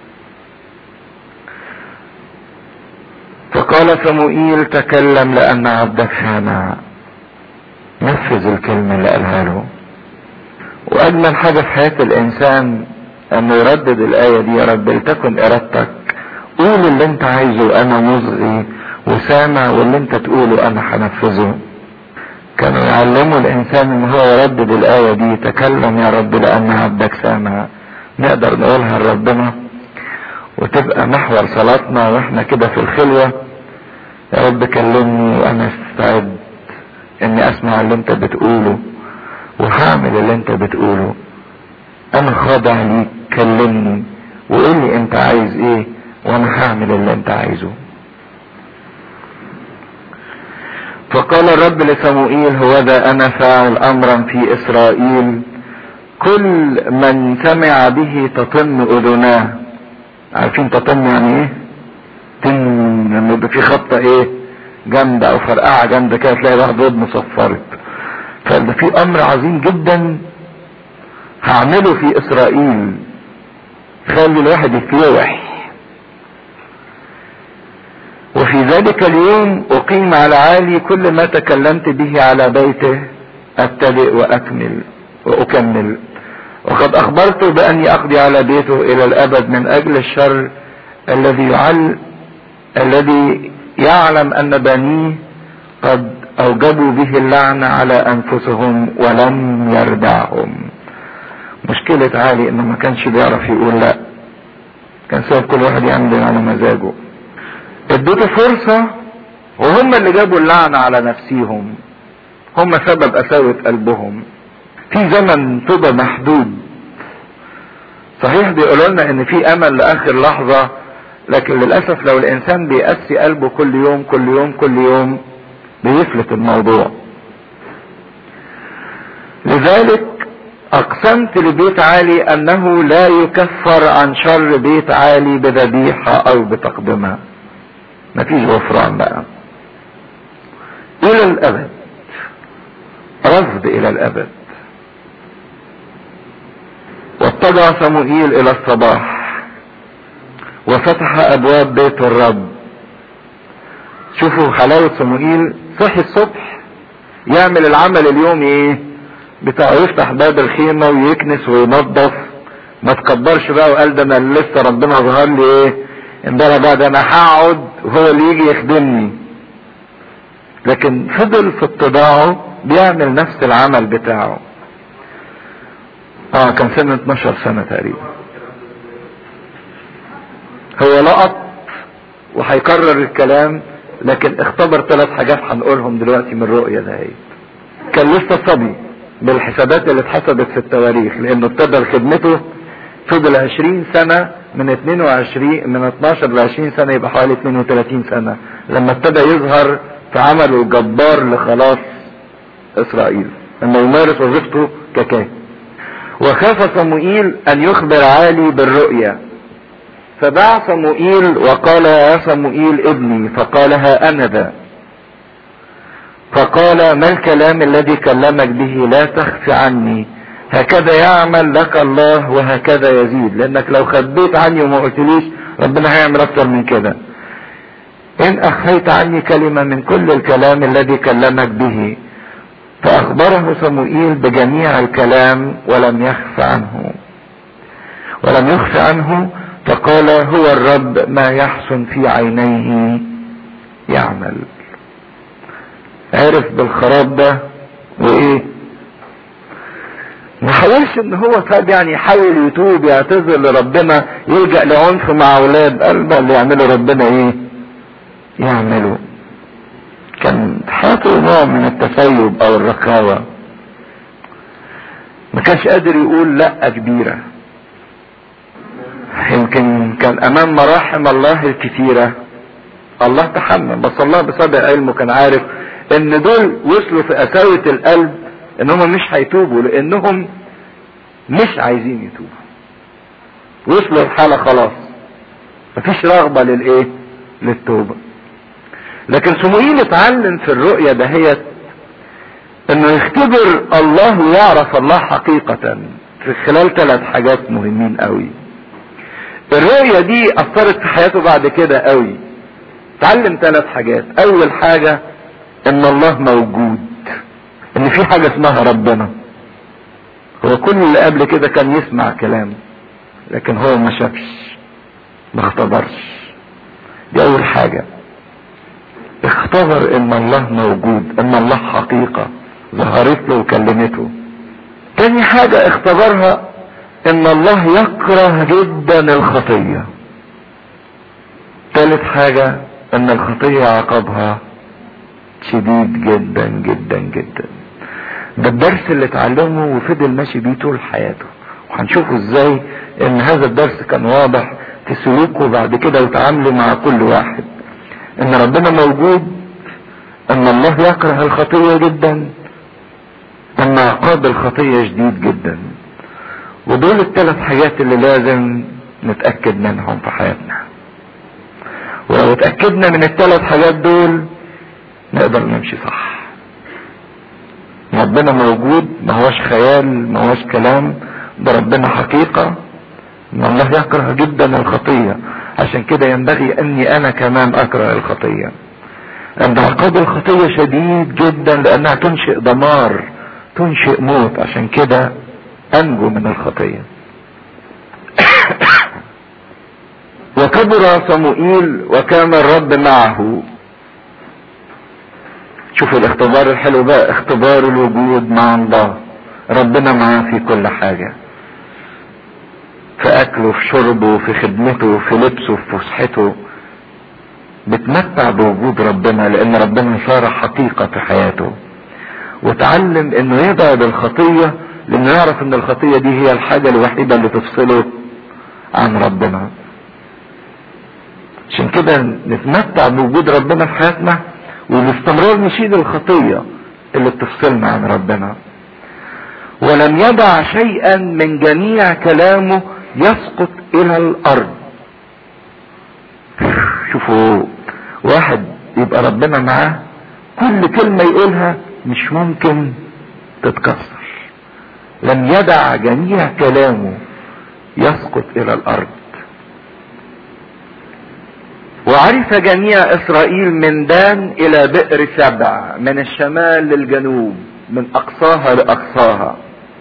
[SPEAKER 1] فقال صموئيل تكلم لان عبدك سامع نفذ الكلمة اللي قالها له واجمل حاجة في حياة الانسان انه يردد الاية دي يا رب لتكن ارادتك قول اللي انت عايزه انا مصغي وسامع واللي انت تقوله انا هنفذه كانوا يعلموا الانسان ان هو يردد الاية دي تكلم يا رب لان عبدك سامع نقدر نقولها لربنا وتبقى محور صلاتنا واحنا كده في الخلوة يا رب كلمني وانا استعد اني اسمع اللي انت بتقوله وهعمل اللي انت بتقوله انا خاضع ليك كلمني وقول لي انت عايز ايه وانا هعمل اللي انت عايزه فقال الرب لصموئيل هو ذا انا فاعل امرا في اسرائيل كل من سمع به تطن اذناه عارفين تطن يعني ايه تن لما يبقى في خبطه ايه جامده او فرقعه جامده كده تلاقي واحد ودنه صفرت فده في امر عظيم جدا هعمله في اسرائيل خلي الواحد يتلوح وفي ذلك اليوم اقيم على عالي كل ما تكلمت به على بيته ابتدئ واكمل واكمل وقد اخبرته باني اقضي على بيته الى الابد من اجل الشر الذي يعل الذي يعلم ان بنيه قد اوجبوا به اللعنة على انفسهم ولم يردعهم مشكلة عالي انه ما كانش بيعرف يقول لا كان سايب كل واحد يعمل على مزاجه اديته فرصة وهم اللي جابوا اللعنة على نفسيهم هم سبب قساوة قلبهم في زمن طوبى محدود صحيح بيقولوا لنا ان في امل لاخر لحظة لكن للاسف لو الانسان بيقسي قلبه كل يوم كل يوم كل يوم بيفلت الموضوع لذلك اقسمت لبيت عالي انه لا يكفر عن شر بيت عالي بذبيحة او بتقدمة مفيش غفران بقى الى الابد رفض الى الابد واتجع صموئيل الى الصباح وفتح ابواب بيت الرب شوفوا حلاوة صموئيل صحي الصبح يعمل العمل اليومي ايه بتاعه يفتح باب الخيمة ويكنس وينظف ما تكبرش بقى وقال ده انا لسه ربنا ظهر لي ايه امبارح بقى ده انا هقعد وهو اللي يجي يخدمني لكن فضل في اتباعه بيعمل نفس العمل بتاعه اه كان سنة 12 سنة تقريبا هو لقط وهيكرر الكلام لكن اختبر ثلاث حاجات هنقولهم دلوقتي من الرؤية دهيت كان لسه صبي بالحسابات اللي اتحسبت في التواريخ لانه ابتدى خدمته فضل 20 سنة من 22 من 12 ل 20 سنة يبقى حوالي 32 سنة لما ابتدى يظهر في عمله الجبار لخلاص اسرائيل انه يمارس وظيفته ككاهن وخاف صموئيل ان يخبر عالي بالرؤيا فدعا صموئيل وقال يا صموئيل ابني فقال ها انا ذا فقال ما الكلام الذي كلمك به لا تخف عني هكذا يعمل لك الله وهكذا يزيد لانك لو خبيت عني وما قلتليش ربنا هيعمل اكتر من كده ان اخفيت عني كلمة من كل الكلام الذي كلمك به فاخبره صموئيل بجميع الكلام ولم يخف عنه ولم يخف عنه فقال هو الرب ما يحسن في عينيه يعمل عرف بالخراب ده وايه ما حاولش ان هو طب يعني يحاول يتوب يعتذر لربنا يلجأ لعنف مع اولاد قلبه اللي يعمله ربنا ايه يعمله كان حياته نوع من التسيب او الرخاوة ما كانش قادر يقول لا كبيرة يمكن كان امام مراحم الله الكثيرة الله تحمل بس الله بصدق علمه كان عارف ان دول وصلوا في قساوة القلب ان هم مش هيتوبوا لانهم مش عايزين يتوبوا وصلوا الحالة خلاص مفيش رغبة للايه للتوبة لكن صموئيل اتعلم في الرؤية دهيت انه يختبر الله ويعرف الله حقيقة في خلال ثلاث حاجات مهمين قوي الرؤية دي اثرت في حياته بعد كده قوي اتعلم ثلاث حاجات اول حاجة ان الله موجود ان في حاجة اسمها ربنا هو كل اللي قبل كده كان يسمع كلام لكن هو ما شافش ما اختبرش دي اول حاجة اختبر ان الله موجود ان الله حقيقة ظهرت له وكلمته تاني حاجة اختبرها ان الله يكره جدا الخطية تالت حاجة ان الخطية عقابها شديد جدا جدا جدا ده الدرس اللي اتعلمه وفضل ماشي بيه طول حياته وهنشوفه ازاي ان هذا الدرس كان واضح في سلوكه بعد كده وتعامله مع كل واحد ان ربنا موجود ان الله يكره الخطية جدا ان عقاب الخطية شديد جدا ودول الثلاث حاجات اللي لازم نتأكد منهم في حياتنا ولو اتأكدنا من الثلاث حاجات دول نقدر نمشي صح ربنا موجود ما هوش خيال ما هوش كلام ده ربنا حقيقة ان الله يكره جدا الخطية عشان كده ينبغي اني انا كمان اكره الخطية ان عقاب الخطية شديد جدا لانها تنشئ دمار تنشئ موت عشان كده انجو من الخطية وكبر صموئيل وكان الرب معه شوفوا الاختبار الحلو بقى اختبار الوجود مع الله ربنا معاه في كل حاجة في اكله في شربه في خدمته في لبسه في فسحته بتمتع بوجود ربنا لان ربنا صار حقيقة في حياته وتعلم انه يبعد الخطية لانه يعرف ان الخطية دي هي الحاجة الوحيدة اللي تفصله عن ربنا عشان كده نتمتع بوجود ربنا في حياتنا وباستمرار نشيل الخطية اللي بتفصلنا عن ربنا ولم يدع شيئا من جميع كلامه يسقط الى الارض شوفوا واحد يبقى ربنا معاه كل كلمة يقولها مش ممكن تتكسر لم يدع جميع كلامه يسقط الى الارض وعرف جميع اسرائيل من دان الى بئر سبع من الشمال للجنوب من اقصاها لاقصاها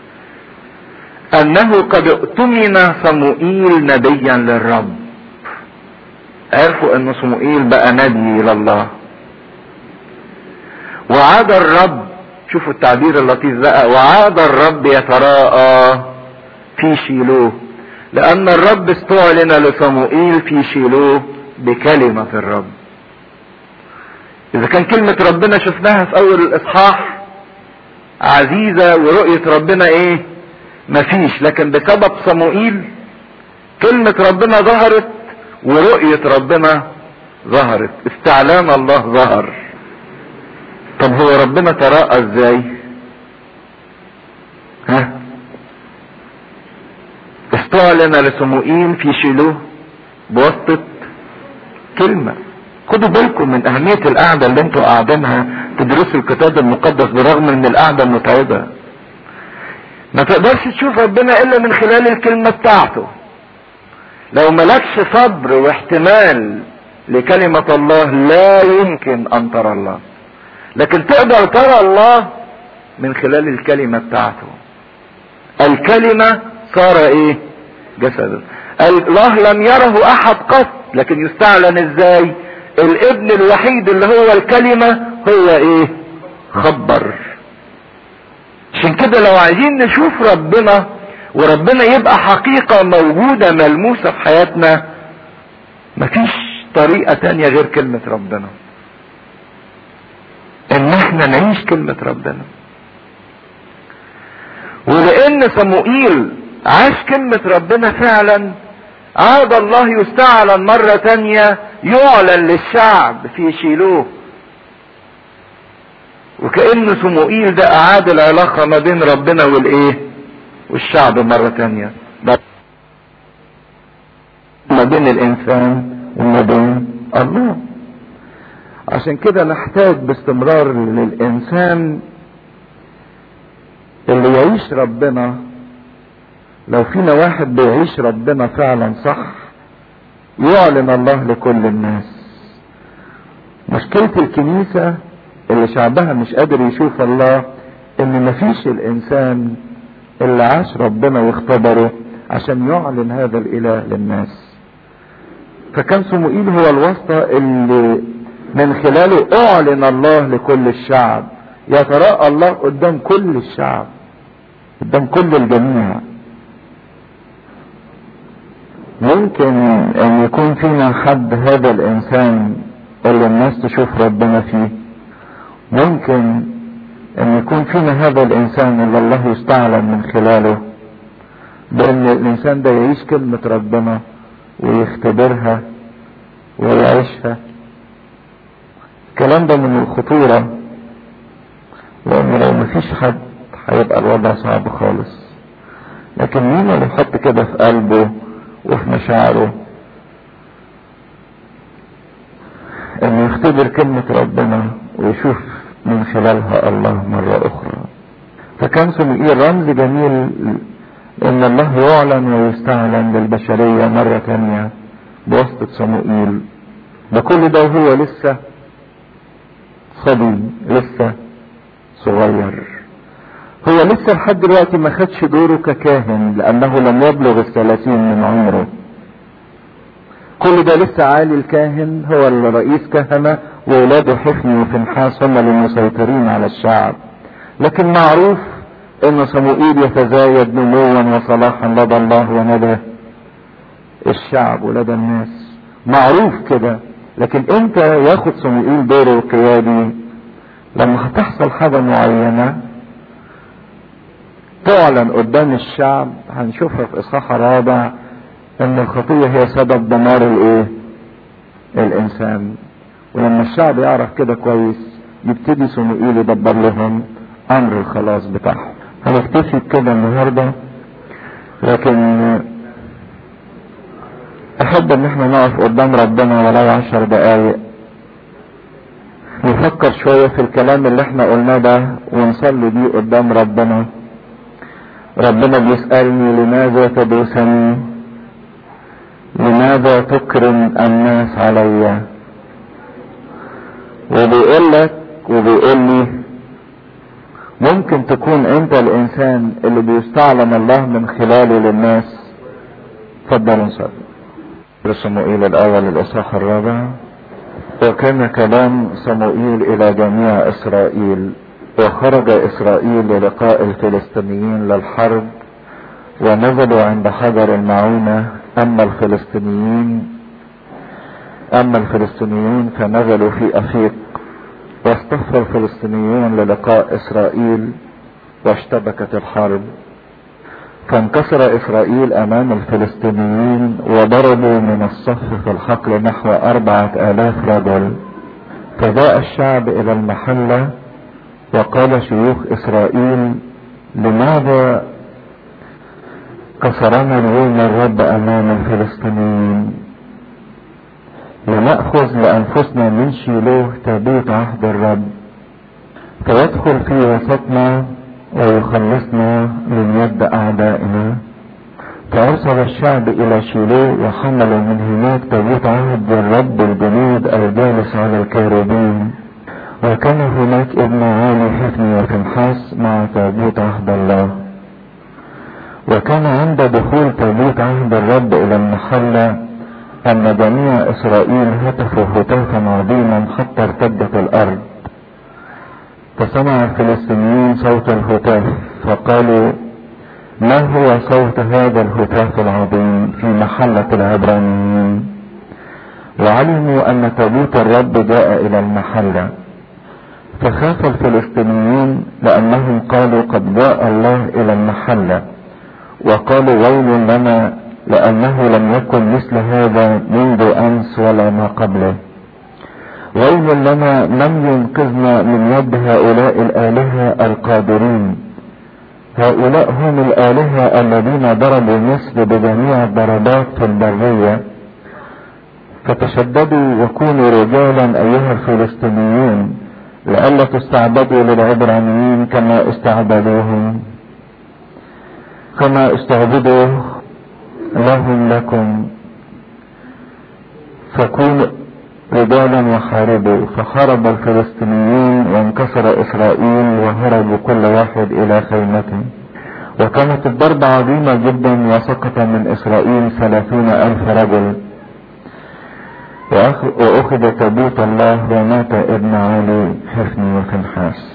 [SPEAKER 1] انه قد اؤتمن صموئيل نبيا للرب عرفوا ان صموئيل بقى نبي لله وعاد الرب شوفوا التعبير اللطيف بقى وعاد الرب يتراءى في شيلوه لان الرب استعلن لصموئيل في شيلوه بكلمة الرب اذا كان كلمة ربنا شفناها في اول الاصحاح عزيزة ورؤية ربنا ايه مفيش لكن بسبب صموئيل كلمة ربنا ظهرت ورؤية ربنا ظهرت استعلان الله ظهر طب هو ربنا تراءى ازاي ها استعلن لصموئيل في شيلوه بواسطة كلمة خدوا بالكم من اهمية القعدة اللي انتوا قاعدينها تدرسوا الكتاب المقدس برغم ان القعدة متعبة ما تقدرش تشوف ربنا الا من خلال الكلمة بتاعته لو ملكش صبر واحتمال لكلمة الله لا يمكن ان ترى الله لكن تقدر ترى الله من خلال الكلمة بتاعته الكلمة صار ايه جسدا الله لم يره احد قط لكن يستعلن ازاي الابن الوحيد اللي هو الكلمة هو ايه خبر عشان كده لو عايزين نشوف ربنا وربنا يبقى حقيقة موجودة ملموسة في حياتنا مفيش طريقة تانية غير كلمة ربنا ان احنا نعيش كلمة ربنا ولان صموئيل عاش كلمة ربنا فعلا عاد الله يستعلن مرة تانية يعلن للشعب في شيلوه وكأن صموئيل ده أعاد العلاقة ما بين ربنا والإيه والشعب مرة تانية ما بين الإنسان وما بين الله عشان كده نحتاج باستمرار للإنسان اللي يعيش ربنا لو فينا واحد بيعيش ربنا فعلا صح يعلن الله لكل الناس مشكلة الكنيسة اللي شعبها مش قادر يشوف الله ان مفيش الانسان اللي عاش ربنا واختبره عشان يعلن هذا الاله للناس فكان صموئيل هو الواسطة اللي من خلاله اعلن الله لكل الشعب يتراءى الله قدام كل الشعب قدام كل الجميع ممكن ان يكون فينا حد هذا الانسان اللي الناس تشوف ربنا فيه ممكن ان يكون فينا هذا الانسان اللي الله يستعلن من خلاله بان الانسان ده يعيش كلمة ربنا ويختبرها ويعيشها الكلام ده من الخطورة لان لو مفيش حد هيبقى الوضع صعب خالص لكن مين اللي يحط كده في قلبه وفي مشاعره انه يختبر كلمة ربنا ويشوف من خلالها الله مرة اخرى فكان صموئيل رمز جميل ان الله يعلن ويستعلن للبشرية مرة تانية بواسطة صموئيل ده كل ده وهو لسه صبي لسه صغير هو لسه لحد دلوقتي ما خدش دوره ككاهن لانه لم يبلغ الثلاثين من عمره كل ده لسه عالي الكاهن هو الرئيس كهنة وولاده حفني وفنحاس هم المسيطرين على الشعب لكن معروف ان صموئيل يتزايد نموا وصلاحا لدى الله وندى الشعب ولدى الناس معروف كده لكن امتى ياخد صموئيل دوره القيادي لما هتحصل حاجة معينة تعلن قدام الشعب هنشوفها في اصحاح الرابع ان الخطية هي سبب دمار الايه الانسان ولما الشعب يعرف كده كويس يبتدي صموئيل يدبر لهم امر الخلاص بتاعهم هنكتفي بكده النهارده لكن احب ان احنا نقف قدام ربنا ولو عشر دقايق نفكر شوية في الكلام اللي احنا قلناه ده ونصلي بيه قدام ربنا ربنا بيسألني لماذا تدوسني لماذا تكرم الناس عليّ وبيقول لك وبيقول لي ممكن تكون انت الانسان اللي بيستعلم الله من خلاله للناس اتفضلوا نصلي صموئيل الاول الاصحاح الرابع وكان كلام صموئيل الى جميع اسرائيل وخرج اسرائيل للقاء الفلسطينيين للحرب ونزلوا عند حجر المعونة اما الفلسطينيين اما الفلسطينيون فنزلوا في افيق واصطف الفلسطينيون للقاء اسرائيل واشتبكت الحرب فانكسر اسرائيل امام الفلسطينيين وضربوا من الصف في الحقل نحو اربعة الاف رجل فجاء الشعب الى المحلة وقال شيوخ اسرائيل لماذا كسرنا اليوم الرب امام الفلسطينيين لنأخذ لأنفسنا من شيلوه تابوت عهد الرب فيدخل في وسطنا ويخلصنا من يد أعدائنا فأرسل الشعب إلى شيلوه وحملوا من هناك تابوت عهد الرب الجنود الجالس على الكاروبين وكان هناك ابن عالي حفني وفنحاس مع تابوت عهد الله وكان عند دخول تابوت عهد الرب إلى المحلة أن جميع إسرائيل هتفوا هتافا عظيما حتى ارتدت الأرض فسمع الفلسطينيون صوت الهتاف فقالوا ما هو صوت هذا الهتاف العظيم في محلة العبرانيين وعلموا أن تابوت الرب جاء إلى المحلة فخاف الفلسطينيون لأنهم قالوا قد جاء الله إلى المحلة وقالوا ويل لنا لأنه لم يكن مثل هذا منذ أمس ولا ما قبله ويل لنا لم ينقذنا من يد هؤلاء الآلهة القادرين هؤلاء هم الآلهة الذين ضربوا مصر بجميع الضربات في البرية فتشددوا وكونوا رجالا أيها الفلسطينيون لئلا تستعبدوا للعبرانيين كما استعبدوهم كما استعبدوا لهم لكم فكونوا رجالا وحاربوا فحارب الفلسطينيون وانكسر اسرائيل وهربوا كل واحد الى خيمته وكانت الضربة عظيمة جدا وسقط من اسرائيل ثلاثون الف رجل واخذ تابوت الله ومات ابن علي حفني وفنحاس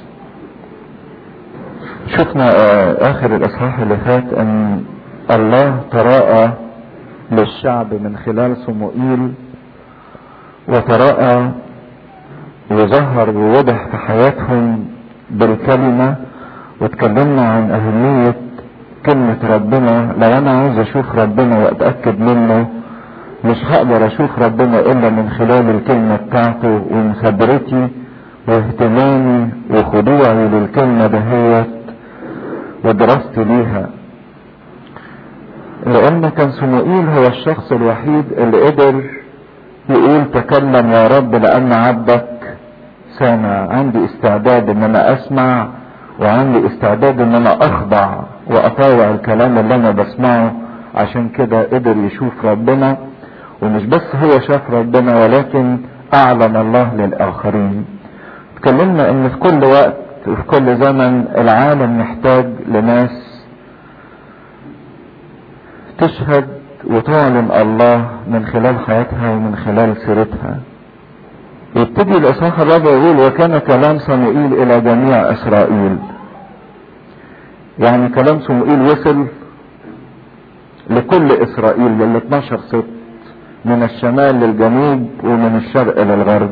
[SPEAKER 1] شفنا اخر الاصحاح اللي فات ان الله تراءى للشعب من خلال صموئيل وتراءى وظهر ووضح في حياتهم بالكلمة واتكلمنا عن أهمية كلمة ربنا لو أنا عايز أشوف ربنا وأتأكد منه مش هقدر أشوف ربنا إلا من خلال الكلمة بتاعته ومثابرتي واهتمامي وخضوعي للكلمة دهيت ودراستي ليها لأن كان صموئيل هو الشخص الوحيد اللي قدر يقول تكلم يا رب لأن عبدك سامع عندي استعداد ان انا اسمع وعندي استعداد ان انا اخضع واطاوع الكلام اللي انا بسمعه عشان كده قدر يشوف ربنا ومش بس هو شاف ربنا ولكن اعلن الله للاخرين اتكلمنا ان في كل وقت وفي كل زمن العالم محتاج لناس تشهد وتعلن الله من خلال حياتها ومن خلال سيرتها يبتدي الاصحاح الرابع يقول وكان كلام صموئيل الى جميع اسرائيل يعني كلام صموئيل وصل لكل اسرائيل لل 12 ست من الشمال للجنوب ومن الشرق للغرب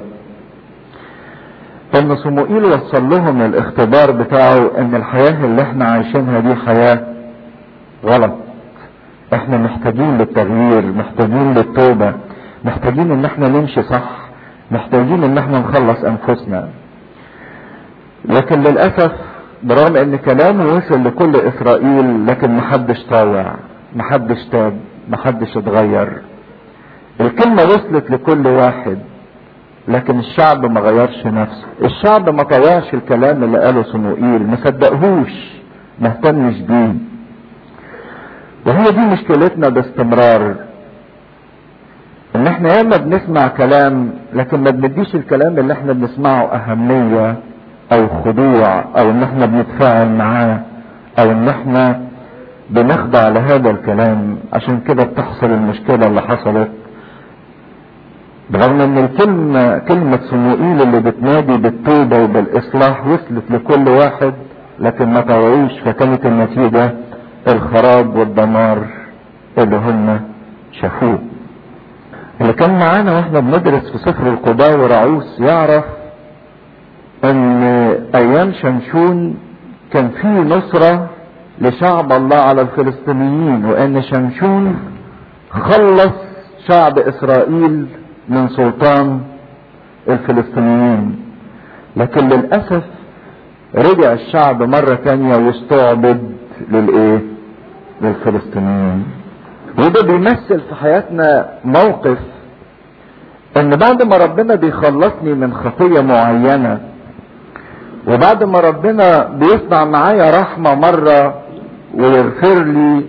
[SPEAKER 1] ان صموئيل وصل لهم الاختبار بتاعه ان الحياة اللي احنا عايشينها دي حياة غلط احنا محتاجين للتغيير محتاجين للتوبة محتاجين ان احنا نمشي صح محتاجين ان احنا نخلص انفسنا لكن للأسف برغم ان كلامه وصل لكل اسرائيل لكن محدش طاوع محدش تاب محدش اتغير الكلمة وصلت لكل واحد لكن الشعب ما غيرش نفسه الشعب ما طوعش الكلام اللي قاله صموئيل ما صدقهوش ما اهتمش بيه وهي دي مشكلتنا باستمرار ان احنا ياما بنسمع كلام لكن ما بنديش الكلام اللي احنا بنسمعه اهمية او خضوع او ان احنا بنتفاعل معاه او ان احنا بنخضع لهذا الكلام عشان كده بتحصل المشكلة اللي حصلت برغم ان الكلمة كلمة صموئيل اللي بتنادي بالتوبة وبالاصلاح وصلت لكل واحد لكن ما طوعوش فكانت النتيجة الخراب والدمار اللي هم شافوه اللي كان معانا واحنا بندرس في سفر القضاء ورعوس يعرف ان ايام شمشون كان في نصرة لشعب الله على الفلسطينيين وان شمشون خلص شعب اسرائيل من سلطان الفلسطينيين لكن للأسف رجع الشعب مرة تانية واستعبد للإيه؟ للفلسطينيين وده بيمثل في حياتنا موقف ان بعد ما ربنا بيخلصني من خطية معينة وبعد ما ربنا بيصنع معايا رحمة مرة ويغفر لي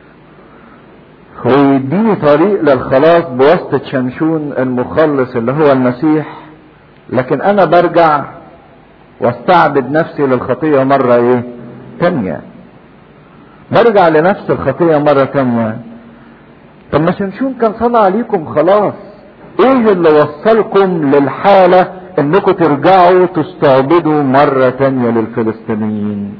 [SPEAKER 1] ويديني طريق للخلاص بواسطة شمشون المخلص اللي هو المسيح لكن انا برجع واستعبد نفسي للخطية مرة ايه تانية برجع لنفس الخطية مرة تانية طب ما شمشون كان صنع ليكم خلاص ايه اللي وصلكم للحالة انكم ترجعوا تستعبدوا مرة تانية للفلسطينيين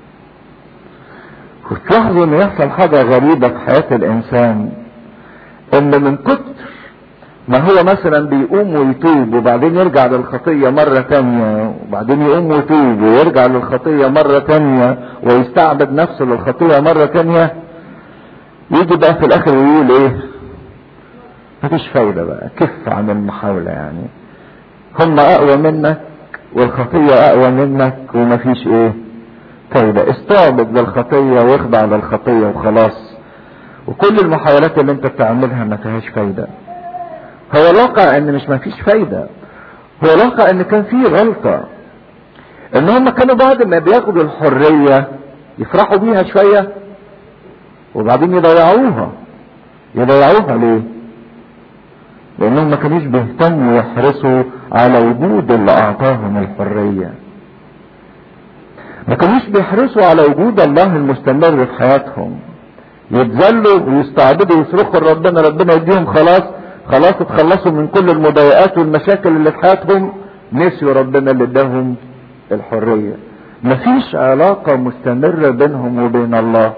[SPEAKER 1] وتلاحظوا ان يحصل حاجة غريبة في حياة الانسان ان من كتر ما هو مثلا بيقوم ويتوب وبعدين يرجع للخطية مرة تانية وبعدين يقوم ويتوب ويرجع للخطية مرة تانية ويستعبد نفسه للخطية مرة تانية يجي بقى في الاخر ويقول ايه مفيش فايدة بقى كف عن المحاولة يعني هم اقوى منك والخطية اقوى منك ومفيش ايه فايدة استعبد للخطية واخضع للخطية وخلاص وكل المحاولات اللي انت بتعملها ما فيهاش فايدة هو الواقع ان مش ما فيش فايدة هو الواقع ان كان في غلطة ان هم كانوا بعد ما بياخدوا الحرية يفرحوا بيها شوية وبعدين يضيعوها يضيعوها ليه لانهم ما كانوش بيهتموا يحرصوا على وجود اللي اعطاهم الحريه ما كانوش بيحرصوا على وجود الله المستمر في حياتهم يتذلوا ويستعبدوا ويصرخوا لربنا ربنا يديهم خلاص خلاص اتخلصوا من كل المضايقات والمشاكل اللي في حياتهم نسيوا ربنا اللي اداهم الحريه مفيش علاقه مستمره بينهم وبين الله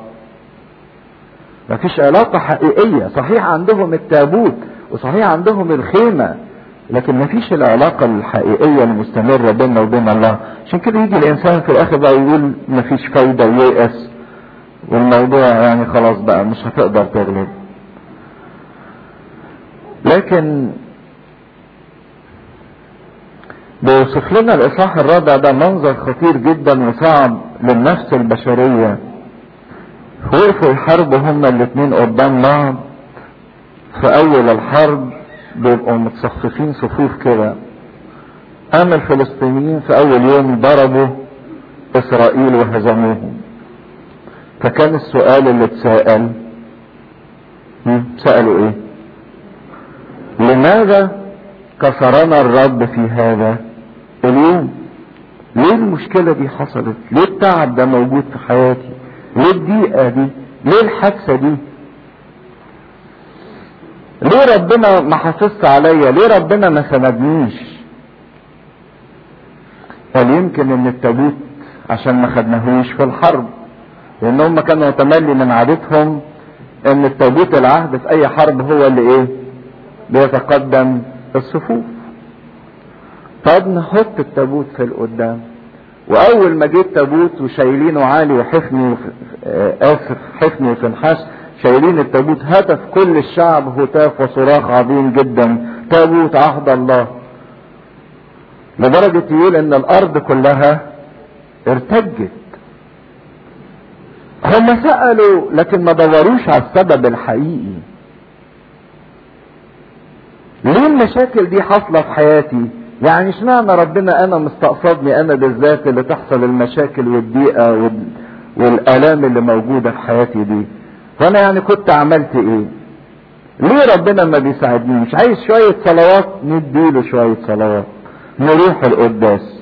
[SPEAKER 1] مفيش علاقه حقيقيه صحيح عندهم التابوت وصحيح عندهم الخيمه لكن مفيش العلاقة الحقيقية المستمرة بيننا وبين الله عشان كده يجي الانسان في الاخر بقى يقول مفيش فايدة وييأس والموضوع يعني خلاص بقى مش هتقدر تغلب لكن بيوصف لنا الاصحاح الرابع ده منظر خطير جدا وصعب للنفس البشرية وقفوا يحاربوا هما الاتنين قدام بعض في اول الحرب بيبقوا متصففين صفوف كده اما الفلسطينيين في اول يوم ضربوا اسرائيل وهزموهم فكان السؤال اللي اتسأل سألوا ايه لماذا كسرنا الرب في هذا اليوم ليه المشكلة دي حصلت ليه التعب ده موجود في حياتي ليه الضيقة دي ليه الحادثة دي ليه ربنا ما حافظش عليا ليه ربنا ما سندنيش قال يمكن ان التابوت عشان ما خدناهوش في الحرب لان هم كانوا تملي من عادتهم ان التابوت العهد في اي حرب هو اللي ايه بيتقدم الصفوف طب نحط التابوت في القدام واول ما جه التابوت وشايلينه عالي وحفني وف... اسف حفني وفنحاس شايلين التابوت هتف كل الشعب هتاف وصراخ عظيم جدا تابوت عهد الله لدرجة يقول ان الارض كلها ارتجت هم سألوا لكن ما دوروش على السبب الحقيقي ليه المشاكل دي حاصلة في حياتي يعني اشمعنى ربنا انا مستقصدني انا بالذات اللي تحصل المشاكل والضيقة وال... والالام اللي موجودة في حياتي دي فانا يعني كنت عملت ايه ليه ربنا ما بيساعدنيش عايز شوية صلوات نديله شوية صلوات نروح القداس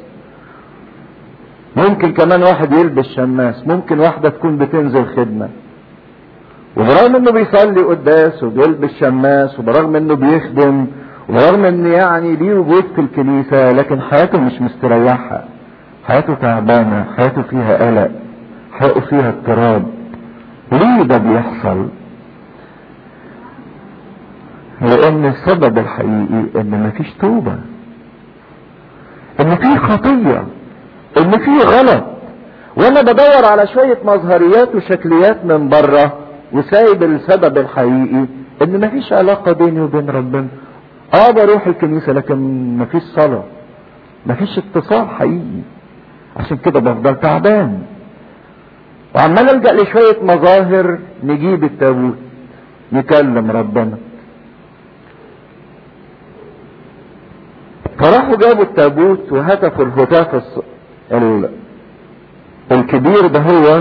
[SPEAKER 1] ممكن كمان واحد يلبس شماس ممكن واحدة تكون بتنزل خدمة وبرغم انه بيصلي قداس وبيلبس شماس وبرغم انه بيخدم وبرغم ان يعني ليه وجود في الكنيسة لكن حياته مش مستريحة حياته تعبانة حياته فيها قلق حياته فيها اضطراب ليه ده بيحصل لان السبب الحقيقي ان مفيش توبة ان في خطية ان في غلط وانا بدور على شوية مظهريات وشكليات من بره وسايب السبب الحقيقي ان مفيش علاقة بيني وبين ربنا اه بروح الكنيسة لكن مفيش صلاة مفيش اتصال حقيقي عشان كده بفضل تعبان وعمال الجأ لشوية مظاهر نجيب التابوت نكلم ربنا فراحوا جابوا التابوت وهتفوا الهتاف الص... ال... الكبير ده هو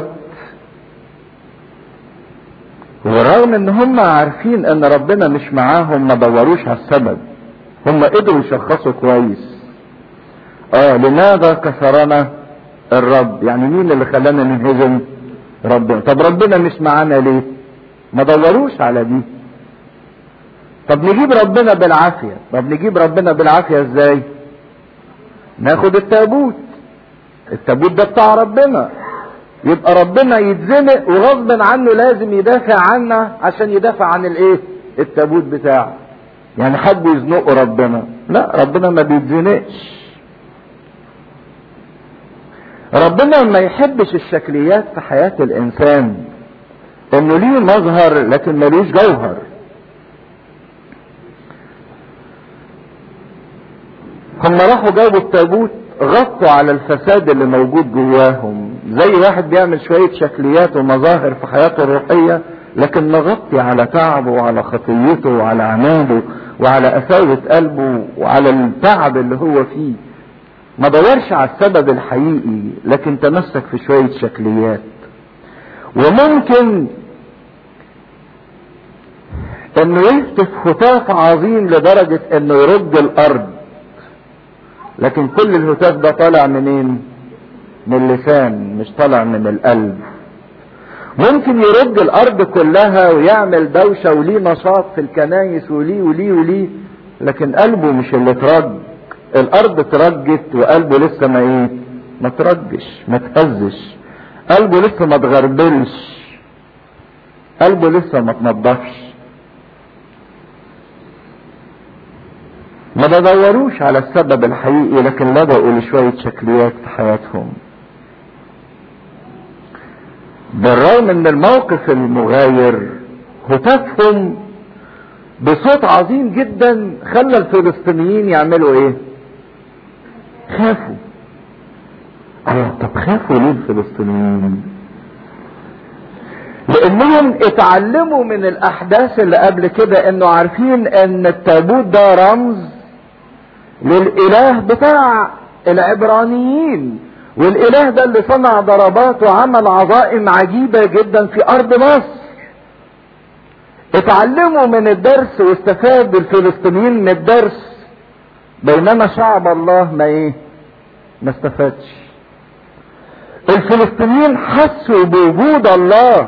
[SPEAKER 1] ورغم ان هم عارفين ان ربنا مش معاهم ما دوروش على السبب هم قدروا يشخصوا كويس اه لماذا كسرنا الرب يعني مين اللي خلانا ننهزم ربنا طب ربنا مش معانا ليه ما دوروش على دي طب نجيب ربنا بالعافية طب نجيب ربنا بالعافية ازاي ناخد التابوت التابوت ده بتاع ربنا يبقى ربنا يتزنق وغصب عنه لازم يدافع عنا عشان يدافع عن الايه التابوت بتاعه يعني حد يزنقه ربنا لا ربنا ما بيتزنقش ربنا ما يحبش الشكليات في حياة الانسان انه ليه مظهر لكن ملوش جوهر هم راحوا جابوا التابوت غطوا على الفساد اللي موجود جواهم زي واحد بيعمل شوية شكليات ومظاهر في حياته الروحية لكن نغطي على تعبه وعلى خطيته وعلى عناده وعلى قساوة قلبه وعلى التعب اللي هو فيه ما دورش على السبب الحقيقي لكن تمسك في شوية شكليات وممكن انه يهتف هتاف عظيم لدرجة انه يرد الارض لكن كل الهتاف ده طالع منين من اللسان مش طالع من القلب ممكن يرد الارض كلها ويعمل دوشة وليه نشاط في الكنايس وليه وليه وليه لكن قلبه مش اللي ترج الارض ترجت وقلبه لسه ما ايه ما ترجش ما تهزش قلبه لسه ما تغربلش قلبه لسه ما تنضفش ما بدوروش على السبب الحقيقي لكن لجأوا لشوية شكليات في حياتهم بالرغم من الموقف المغاير هتافهم بصوت عظيم جدا خلى الفلسطينيين يعملوا ايه خافوا الله طب خافوا ليه الفلسطينيين لانهم اتعلموا من الاحداث اللي قبل كده انه عارفين ان التابوت ده رمز للاله بتاع العبرانيين والاله ده اللي صنع ضربات وعمل عظائم عجيبة جدا في ارض مصر اتعلموا من الدرس واستفاد الفلسطينيين من الدرس بينما شعب الله ما ايه ما استفادش الفلسطينيين حسوا بوجود الله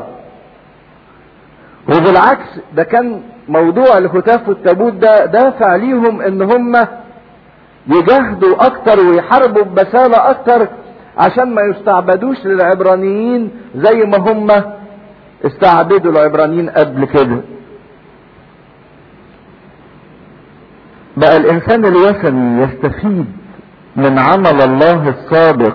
[SPEAKER 1] وبالعكس ده كان موضوع الهتاف والتابوت ده دافع ليهم ان هم يجاهدوا اكتر ويحاربوا ببسالة اكتر عشان ما يستعبدوش للعبرانيين زي ما هم استعبدوا العبرانيين قبل كده بقى الانسان الوثني يستفيد من عمل الله السابق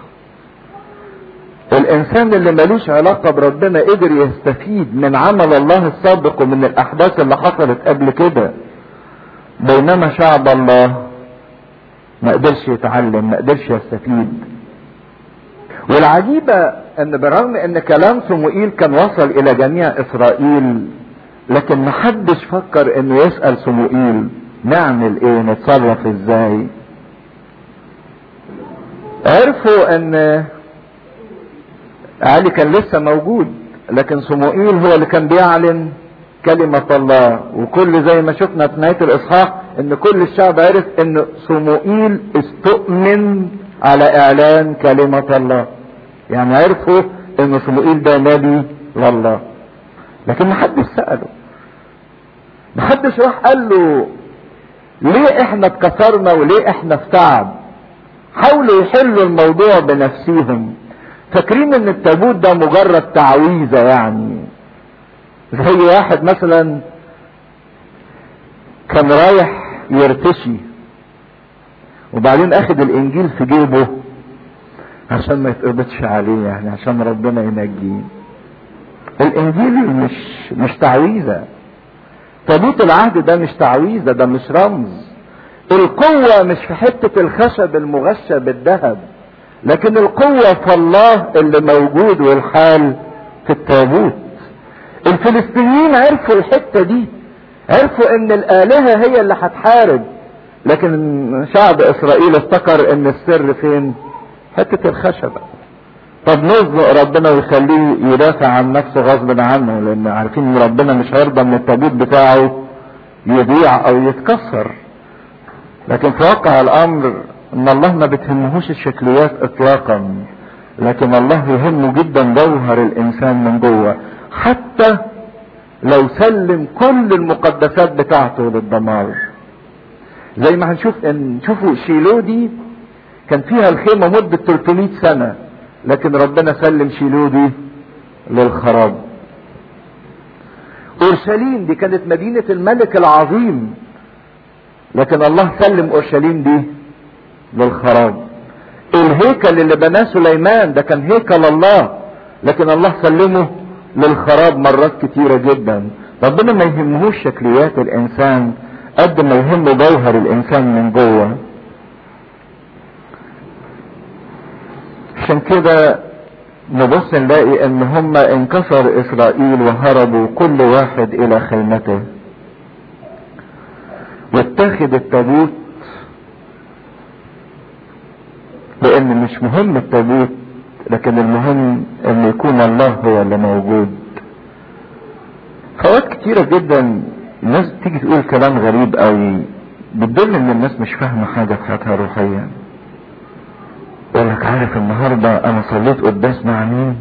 [SPEAKER 1] الانسان اللي ملوش علاقة بربنا قدر يستفيد من عمل الله السابق ومن الاحداث اللي حصلت قبل كده بينما شعب الله ما قدرش يتعلم ما قدرش يستفيد والعجيبة ان بالرغم ان كلام صموئيل كان وصل الى جميع اسرائيل لكن محدش فكر انه يسأل صموئيل نعمل ايه نتصرف ازاي عرفوا ان علي كان لسه موجود لكن صموئيل هو اللي كان بيعلن كلمة الله وكل زي ما شفنا في نهاية الإصحاح إن كل الشعب عرف إن صموئيل استؤمن على إعلان كلمة الله يعني عرفوا إن صموئيل ده نبي لله لكن محدش سأله محدش راح قال له ليه احنا اتكسرنا وليه احنا في تعب حاولوا يحلوا الموضوع بنفسيهم فاكرين ان التابوت ده مجرد تعويذه يعني زي واحد مثلا كان رايح يرتشي وبعدين اخد الانجيل في جيبه عشان ما يتقبضش عليه يعني عشان ربنا ينجيه الانجيل مش مش تعويذه تابوت العهد ده مش تعويذه ده مش رمز القوه مش في حته الخشب المغشى بالذهب لكن القوة في الله اللي موجود والحال في التابوت الفلسطينيين عرفوا الحتة دي عرفوا ان الآلهة هي اللي هتحارب لكن شعب اسرائيل افتكر ان السر فين حتة الخشبة طب نزنق ربنا ويخليه يدافع عن نفسه غصب عنه لان عارفين ان ربنا مش هيرضى ان التابوت بتاعه يضيع او يتكسر لكن في واقع الامر ان الله ما بتهمهوش الشكليات اطلاقا لكن الله يهمه جدا جوهر الانسان من جوه حتى لو سلم كل المقدسات بتاعته للدمار زي ما هنشوف ان شوفوا شيلو دي كان فيها الخيمه مده 300 سنه لكن ربنا سلم شيلو دي للخراب اورشليم دي كانت مدينه الملك العظيم لكن الله سلم اورشليم دي للخراب الهيكل اللي بناه سليمان ده كان هيكل الله لكن الله سلمه للخراب مرات كتيرة جدا ربنا ما يهمهوش شكليات الانسان قد ما يهمه جوهر الانسان من جوه عشان كده نبص نلاقي ان هم انكسر اسرائيل وهربوا كل واحد الى خيمته واتخذ التابوت لان مش مهم التابوت لكن المهم ان يكون الله هو اللي موجود فوقت كتيرة جدا الناس تيجي تقول كلام غريب قوي بتدل ان الناس مش فاهمة حاجة في حياتها روحيا يقول لك عارف النهاردة انا صليت قداس مع مين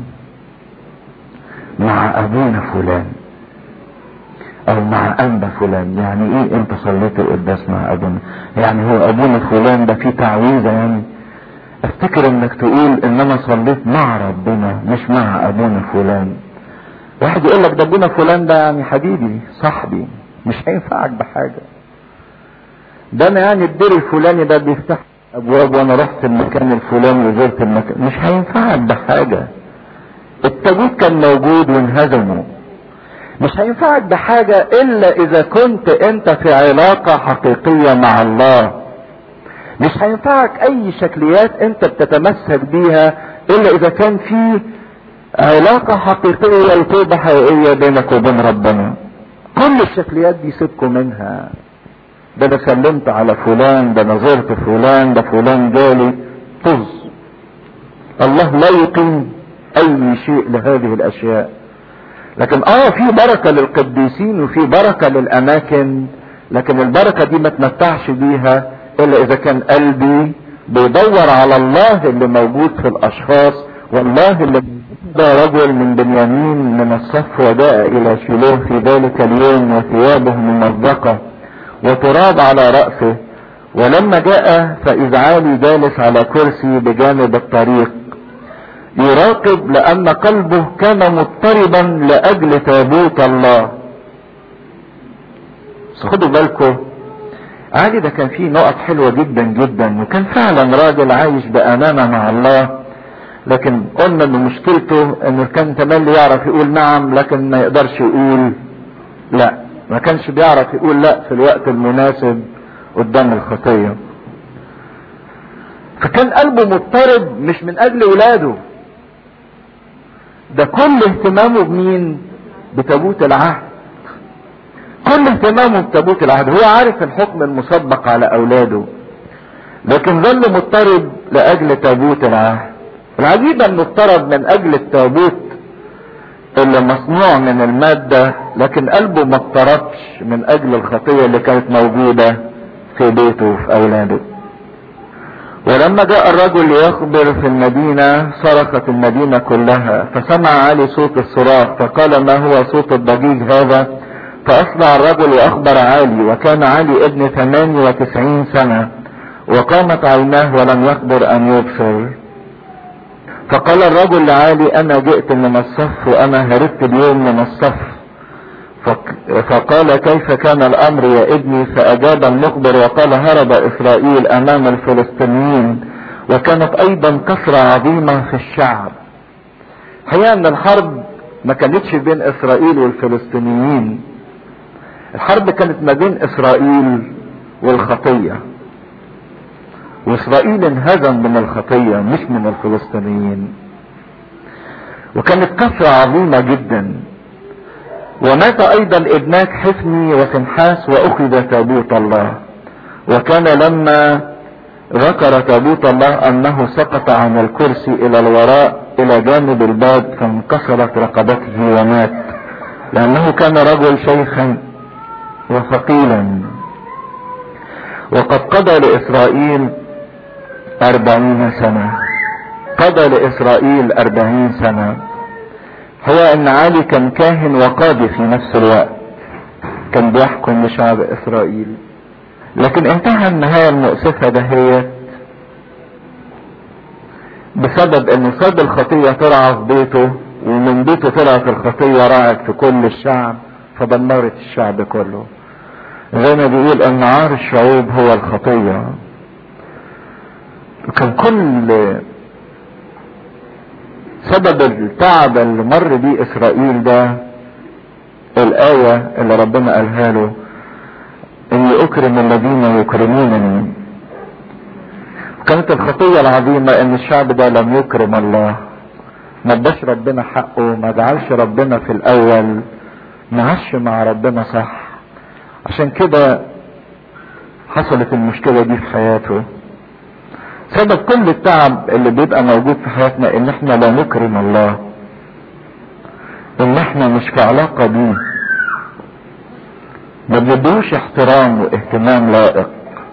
[SPEAKER 1] مع ابونا فلان او مع انبا فلان يعني ايه انت صليت القداس مع ابونا يعني هو ابونا فلان ده فيه تعويذة يعني افتكر انك تقول ان انا صليت مع ربنا مش مع ابونا فلان واحد يقول لك ده ابونا فلان ده يعني حبيبي صاحبي مش هينفعك بحاجة ده انا يعني الدير الفلاني ده بيفتح ابواب وانا رحت المكان الفلاني وزرت المكان مش هينفعك بحاجة التابوت كان موجود وانهزموا مش هينفعك بحاجة الا اذا كنت انت في علاقة حقيقية مع الله مش هينفعك اي شكليات انت بتتمسك بيها الا اذا كان في علاقة حقيقية وتوبة حقيقية بينك وبين ربنا كل الشكليات دي سيبكوا منها ده انا سلمت على فلان ده انا زرت فلان ده فلان جالي طز الله لا يقيم اي شيء لهذه الاشياء لكن اه في بركة للقديسين وفي بركة للاماكن لكن البركة دي ما تمتعش بيها الا اذا كان قلبي بيدور على الله اللي موجود في الاشخاص والله اللي ده رجل من بنيامين من الصف وجاء الى شيلوه في ذلك اليوم وثيابه ممزقة وتراب على رأسه ولما جاء فإذ عالي جالس على كرسي بجانب الطريق يراقب لأن قلبه كان مضطربا لأجل تابوت الله بس خدوا بالكم علي ده كان فيه نقط حلوة جدا جدا وكان فعلا راجل عايش بأمانة مع الله لكن قلنا ان مشكلته انه كان تملي يعرف يقول نعم لكن ما يقدرش يقول لا ما كانش بيعرف يقول لا في الوقت المناسب قدام الخطية فكان قلبه مضطرب مش من اجل ولاده ده كل اهتمامه بمين بتابوت العهد كل اهتمامه بتابوت العهد هو عارف الحكم المسبق على اولاده لكن ظل مضطرب لاجل تابوت العهد العجيب انه اضطرب من اجل التابوت اللي مصنوع من المادة لكن قلبه ما اضطربش من اجل الخطية اللي كانت موجودة في بيته وفي اولاده ولما جاء الرجل ليخبر في المدينة صرخت المدينة كلها فسمع علي صوت الصراخ فقال ما هو صوت الضجيج هذا فأسرع الرجل وأخبر علي وكان علي ابن ثمان وتسعين سنة وقامت عيناه ولم يقدر أن يبصر فقال الرجل لعالي أنا جئت من الصف وأنا هربت اليوم من الصف فقال كيف كان الأمر يا ابني فأجاب المخبر وقال هرب إسرائيل أمام الفلسطينيين وكانت أيضا كسرة عظيمة في الشعب هي أن الحرب ما كانتش بين إسرائيل والفلسطينيين الحرب كانت ما بين إسرائيل والخطية وإسرائيل انهزم من الخطية مش من الفلسطينيين وكانت كسرة عظيمة جدا ومات ايضا ابناك حفني وفنحاس واخذ تابوت الله وكان لما ذكر تابوت الله انه سقط عن الكرسي الى الوراء الى جانب الباب فانكسرت رقبته ومات لانه كان رجل شيخا وثقيلا وقد قضى لاسرائيل اربعين سنة قضى لاسرائيل اربعين سنة هو ان علي كان كاهن وقاضي في نفس الوقت كان بيحكم لشعب اسرائيل لكن انتهى النهاية المؤسفة دهيت بسبب ان صاد الخطية طلع في بيته ومن بيته طلعت الخطية راعت في كل الشعب فدمرت الشعب كله زي ما بيقول ان عار الشعوب هو الخطية وكان كل سبب التعب اللي مر بيه اسرائيل ده الآية اللي ربنا قالها له اني اكرم الذين يكرمونني كانت الخطية العظيمة ان الشعب ده لم يكرم الله ما اداش ربنا حقه ما جعلش ربنا في الاول ما عاش مع ربنا صح عشان كده حصلت المشكلة دي في حياته سبب كل التعب اللي بيبقى موجود في حياتنا ان احنا لا نكرم الله ان احنا مش في علاقة بيه ما بندوش احترام واهتمام لائق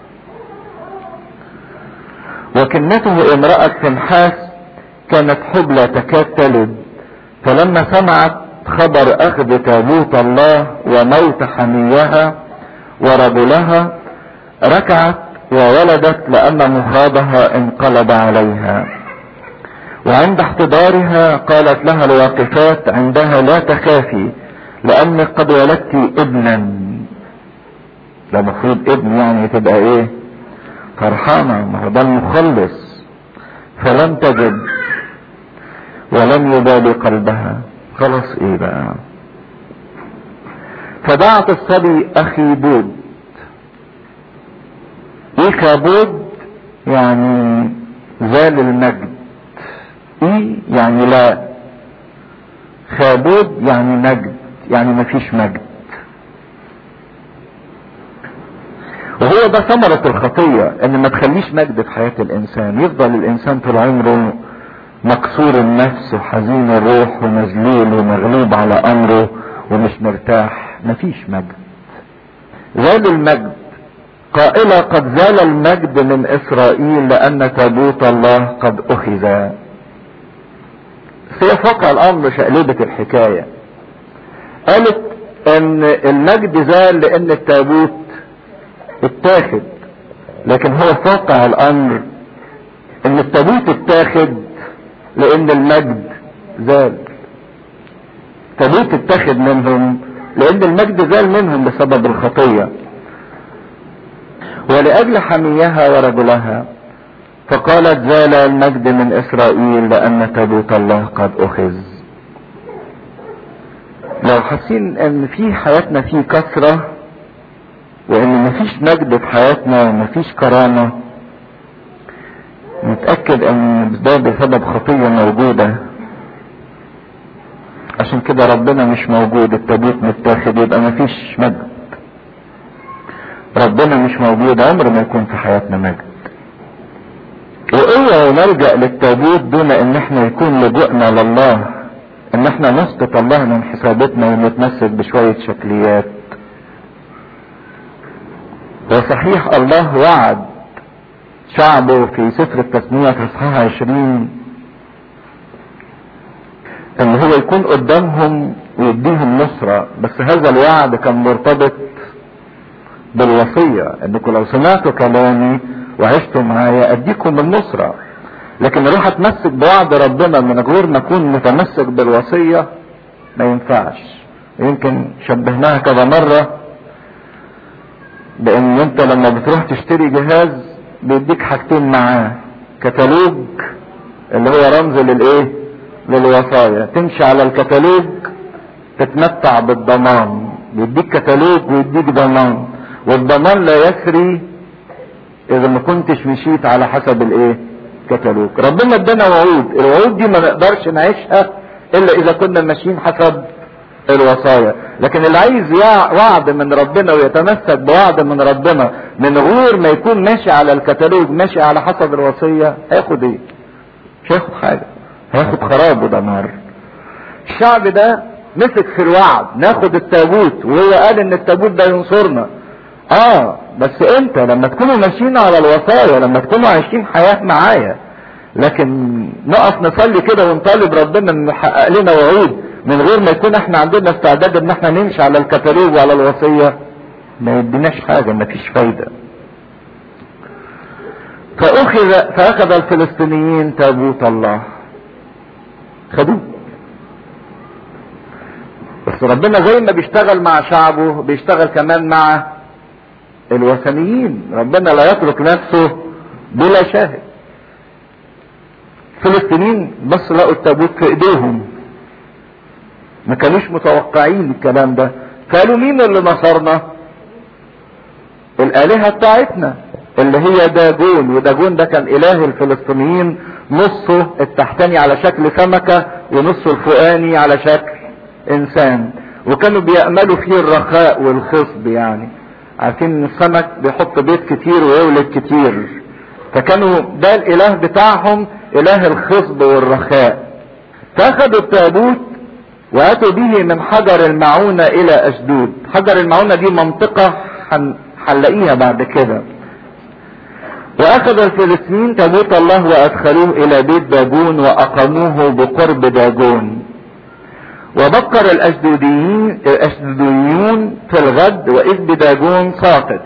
[SPEAKER 1] وكنته امرأة فنحاس كانت حبلى تكاد تلد فلما سمعت خبر اخذ تابوت الله وموت حميها ورجلها ركعت وولدت لأن مخاضها انقلب عليها وعند احتضارها قالت لها الواقفات عندها لا تخافي لأنك قد ولدت ابنا ده المفروض ابن يعني تبقى ايه فرحانة ما هو ده المخلص فلم تجد ولم يبالي قلبها خلاص ايه بقى فدعت الصبي اخي بود ايه كابود يعني زال المجد ايه يعني لا خابود يعني مجد يعني مفيش مجد وهو ده ثمرة الخطية ان ما تخليش مجد في حياة الانسان يفضل الانسان طول عمره مكسور النفس وحزين الروح ومذلول ومغلوب على امره ومش مرتاح مفيش مجد زال المجد قائلة قد زال المجد من اسرائيل لان تابوت الله قد اخذ هي فوق الامر شقلبت الحكاية قالت ان المجد زال لان التابوت اتاخد لكن هو فوقع الامر ان التابوت اتاخد لان المجد زال التابوت اتاخد منهم لان المجد زال منهم بسبب الخطية ولأجل حميها ورجلها فقالت زال المجد من إسرائيل لأن تابوت الله قد أخذ لو حاسين ان في حياتنا في كثرة وان مفيش مجد في حياتنا ومفيش كرامة نتأكد ان ده بسبب خطية موجودة عشان كده ربنا مش موجود التابوت متاخد يبقى مفيش مجد ربنا مش موجود عمر ما يكون في حياتنا مجد واوعى نلجأ للتابوت دون ان احنا يكون لجوءنا لله ان احنا نسقط الله من حساباتنا ونتمسك بشوية شكليات وصحيح الله وعد شعبه في سفر التثنية في اصحاح عشرين ان هو يكون قدامهم ويديهم نصرة بس هذا الوعد كان مرتبط بالوصية انكم لو سمعتوا كلامي وعشتوا معايا اديكم النصرة لكن اروح اتمسك بوعد ربنا من غير ما اكون متمسك بالوصية ما ينفعش يمكن شبهناها كذا مرة بان انت لما بتروح تشتري جهاز بيديك حاجتين معاه كتالوج اللي هو رمز للايه للوصايا تمشي على الكتالوج تتمتع بالضمان بيديك كتالوج ويديك ضمان والضمان لا يسري اذا ما كنتش مشيت على حسب الايه كتالوج ربنا ادانا وعود الوعود دي ما نقدرش نعيشها الا اذا كنا ماشيين حسب الوصايا لكن اللي عايز وعد من ربنا ويتمسك بوعد من ربنا من غير ما يكون ماشي على الكتالوج ماشي على حسب الوصية هياخد ايه مش هياخد حاجة هياخد خراب ودمار الشعب ده مسك في الوعد ناخد التابوت وهو قال ان التابوت ده ينصرنا اه بس انت لما تكونوا ماشيين على الوصايا لما تكونوا عايشين حياة معايا لكن نقف نصلي كده ونطالب ربنا انه يحقق لنا وعود من غير ما يكون احنا عندنا استعداد ان احنا نمشي على الكتالوج وعلى الوصية ما يديناش حاجة ما فيش فايدة فأخذ فأخذ الفلسطينيين تابوت الله خدوه بس ربنا زي ما بيشتغل مع شعبه بيشتغل كمان مع الوثنيين ربنا لا يترك نفسه بلا شاهد الفلسطينيين بس لقوا التابوت في ايديهم ما كانوش متوقعين الكلام ده قالوا مين اللي نصرنا الالهة بتاعتنا اللي هي داجون وداجون ده كان اله الفلسطينيين نصه التحتاني على شكل سمكة ونصه الفوقاني على شكل انسان وكانوا بيأملوا فيه الرخاء والخصب يعني عارفين ان السمك بيحط بيض كتير ويولد كتير فكانوا ده الاله بتاعهم اله الخصب والرخاء فاخدوا التابوت واتوا به من حجر المعونة الى اشدود حجر المعونة دي منطقة هنلاقيها بعد كده واخذ الفلسطينيين تابوت الله وادخلوه الى بيت داجون واقاموه بقرب داجون وبكر الاشدوديين الاشدوديون في الغد واذ بداجون ساقط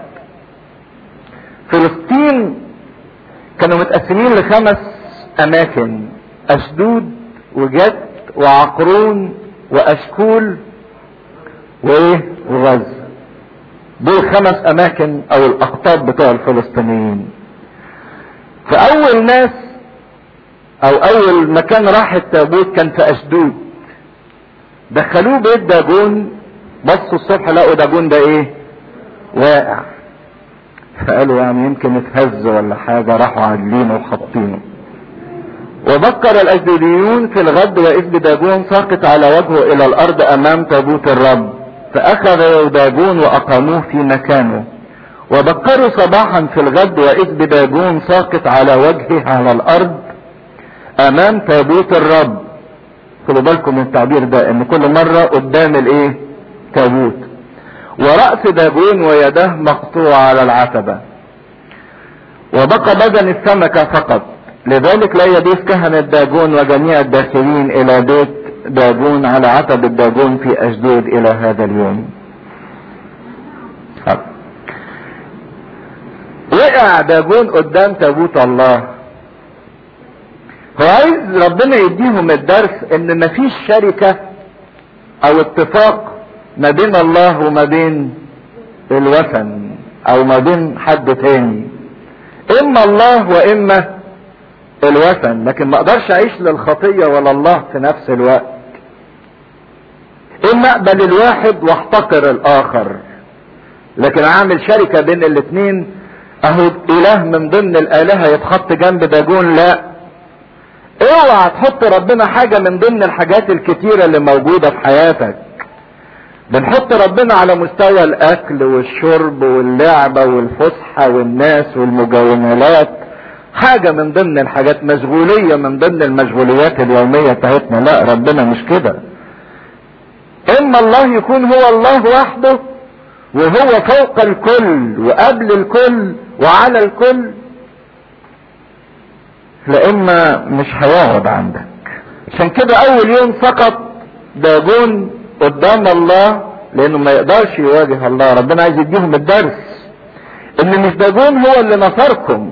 [SPEAKER 1] فلسطين كانوا متقسمين لخمس اماكن اشدود وجد وعقرون واشكول وايه وغزة دول خمس اماكن او الاقطاب بتوع الفلسطينيين فاول ناس او اول مكان راح التابوت كان في اشدود دخلوه بيت داجون بصوا الصبح لقوا داجون ده ايه واقع فقالوا يعني يمكن اتهز ولا حاجة راحوا عاجلينه وحاطينه وبكر الاشدوديون في الغد واذ بداجون ساقط على وجهه الى الارض امام تابوت الرب فاخذ داجون واقاموه في مكانه وبكروا صباحا في الغد واذ بداجون ساقط على وجهه على الارض امام تابوت الرب خدوا بالكم من التعبير ده ان كل مرة قدام الايه تابوت ورأس داجون ويداه مقطوع على العتبة وبقى بدن السمكة فقط لذلك لا يضيف كهنة داجون وجميع الداخلين الى بيت داجون على عتبة داجون في اشدود الى هذا اليوم وقع داجون قدام تابوت الله هو عايز ربنا يديهم الدرس ان مفيش شركة او اتفاق ما بين الله وما بين الوثن او ما بين حد تاني اما الله واما الوثن لكن ما اقدرش اعيش للخطية ولا الله في نفس الوقت اما اقبل الواحد واحتقر الاخر لكن اعمل شركة بين الاتنين اهو اله من ضمن الالهة يتحط جنب داجون لا اوعى تحط ربنا حاجة من ضمن الحاجات الكتيرة اللي موجودة في حياتك بنحط ربنا على مستوى الاكل والشرب واللعبة والفسحة والناس والمجاملات حاجة من ضمن الحاجات مشغولية من ضمن المشغوليات اليومية بتاعتنا لا ربنا مش كده اما الله يكون هو الله وحده وهو فوق الكل وقبل الكل وعلى الكل لا اما مش هيقعد عندك عشان كده اول يوم سقط داجون قدام الله لانه ما يقدرش يواجه الله ربنا عايز يديهم الدرس ان مش داجون هو اللي نصركم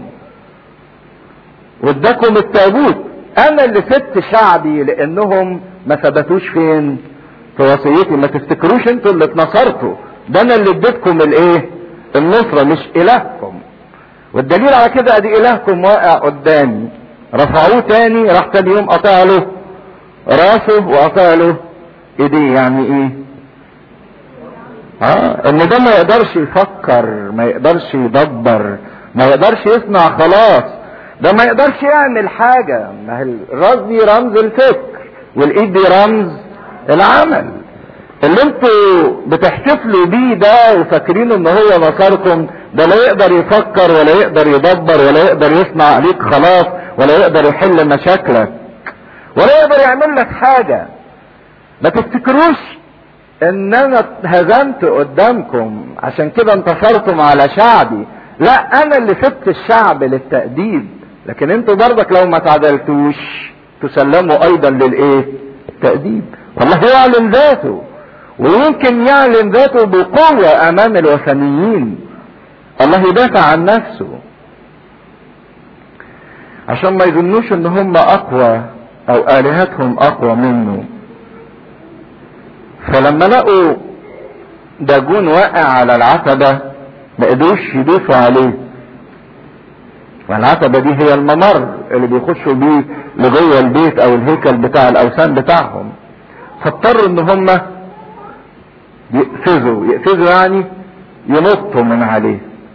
[SPEAKER 1] واداكم التابوت انا اللي سبت شعبي لانهم ما ثبتوش فين في وصيتي ما تفتكروش انتوا اللي اتنصرتوا ده انا اللي اديتكم الايه النصرة مش الهكم والدليل على كده ادي الهكم واقع قدامي رفعوه تاني راح تاني يوم قطع له راسه وقطع له ايديه يعني ايه اه ان ده ما يقدرش يفكر ما يقدرش يدبر ما يقدرش يصنع خلاص ده ما يقدرش يعمل حاجة ما هي الراس دي رمز الفكر والايد دي رمز العمل اللي انتوا بتحتفلوا بيه ده وفاكرين ان هو نصركم ده لا يقدر يفكر ولا يقدر يدبر ولا يقدر يصنع عليك خلاص ولا يقدر يحل مشاكلك ولا يقدر يعمل لك حاجة ما تفتكروش ان انا هزمت قدامكم عشان كده انتصرتم على شعبي لا انا اللي سبت الشعب للتأديب لكن انتوا برضك لو ما تعدلتوش تسلموا ايضا للايه التأديب والله يعلن ذاته ويمكن يعلن ذاته بقوة امام الوثنيين الله يدافع عن نفسه عشان ما يظنوش ان هم اقوى او الهتهم اقوى منه فلما لقوا داجون واقع على العتبة ما قدروش يدوسوا عليه والعتبة دي هي الممر اللي بيخشوا بيه لجوه البيت او الهيكل بتاع الاوثان بتاعهم فاضطروا ان هم يقفزوا يقفزوا يعني ينطوا من عليه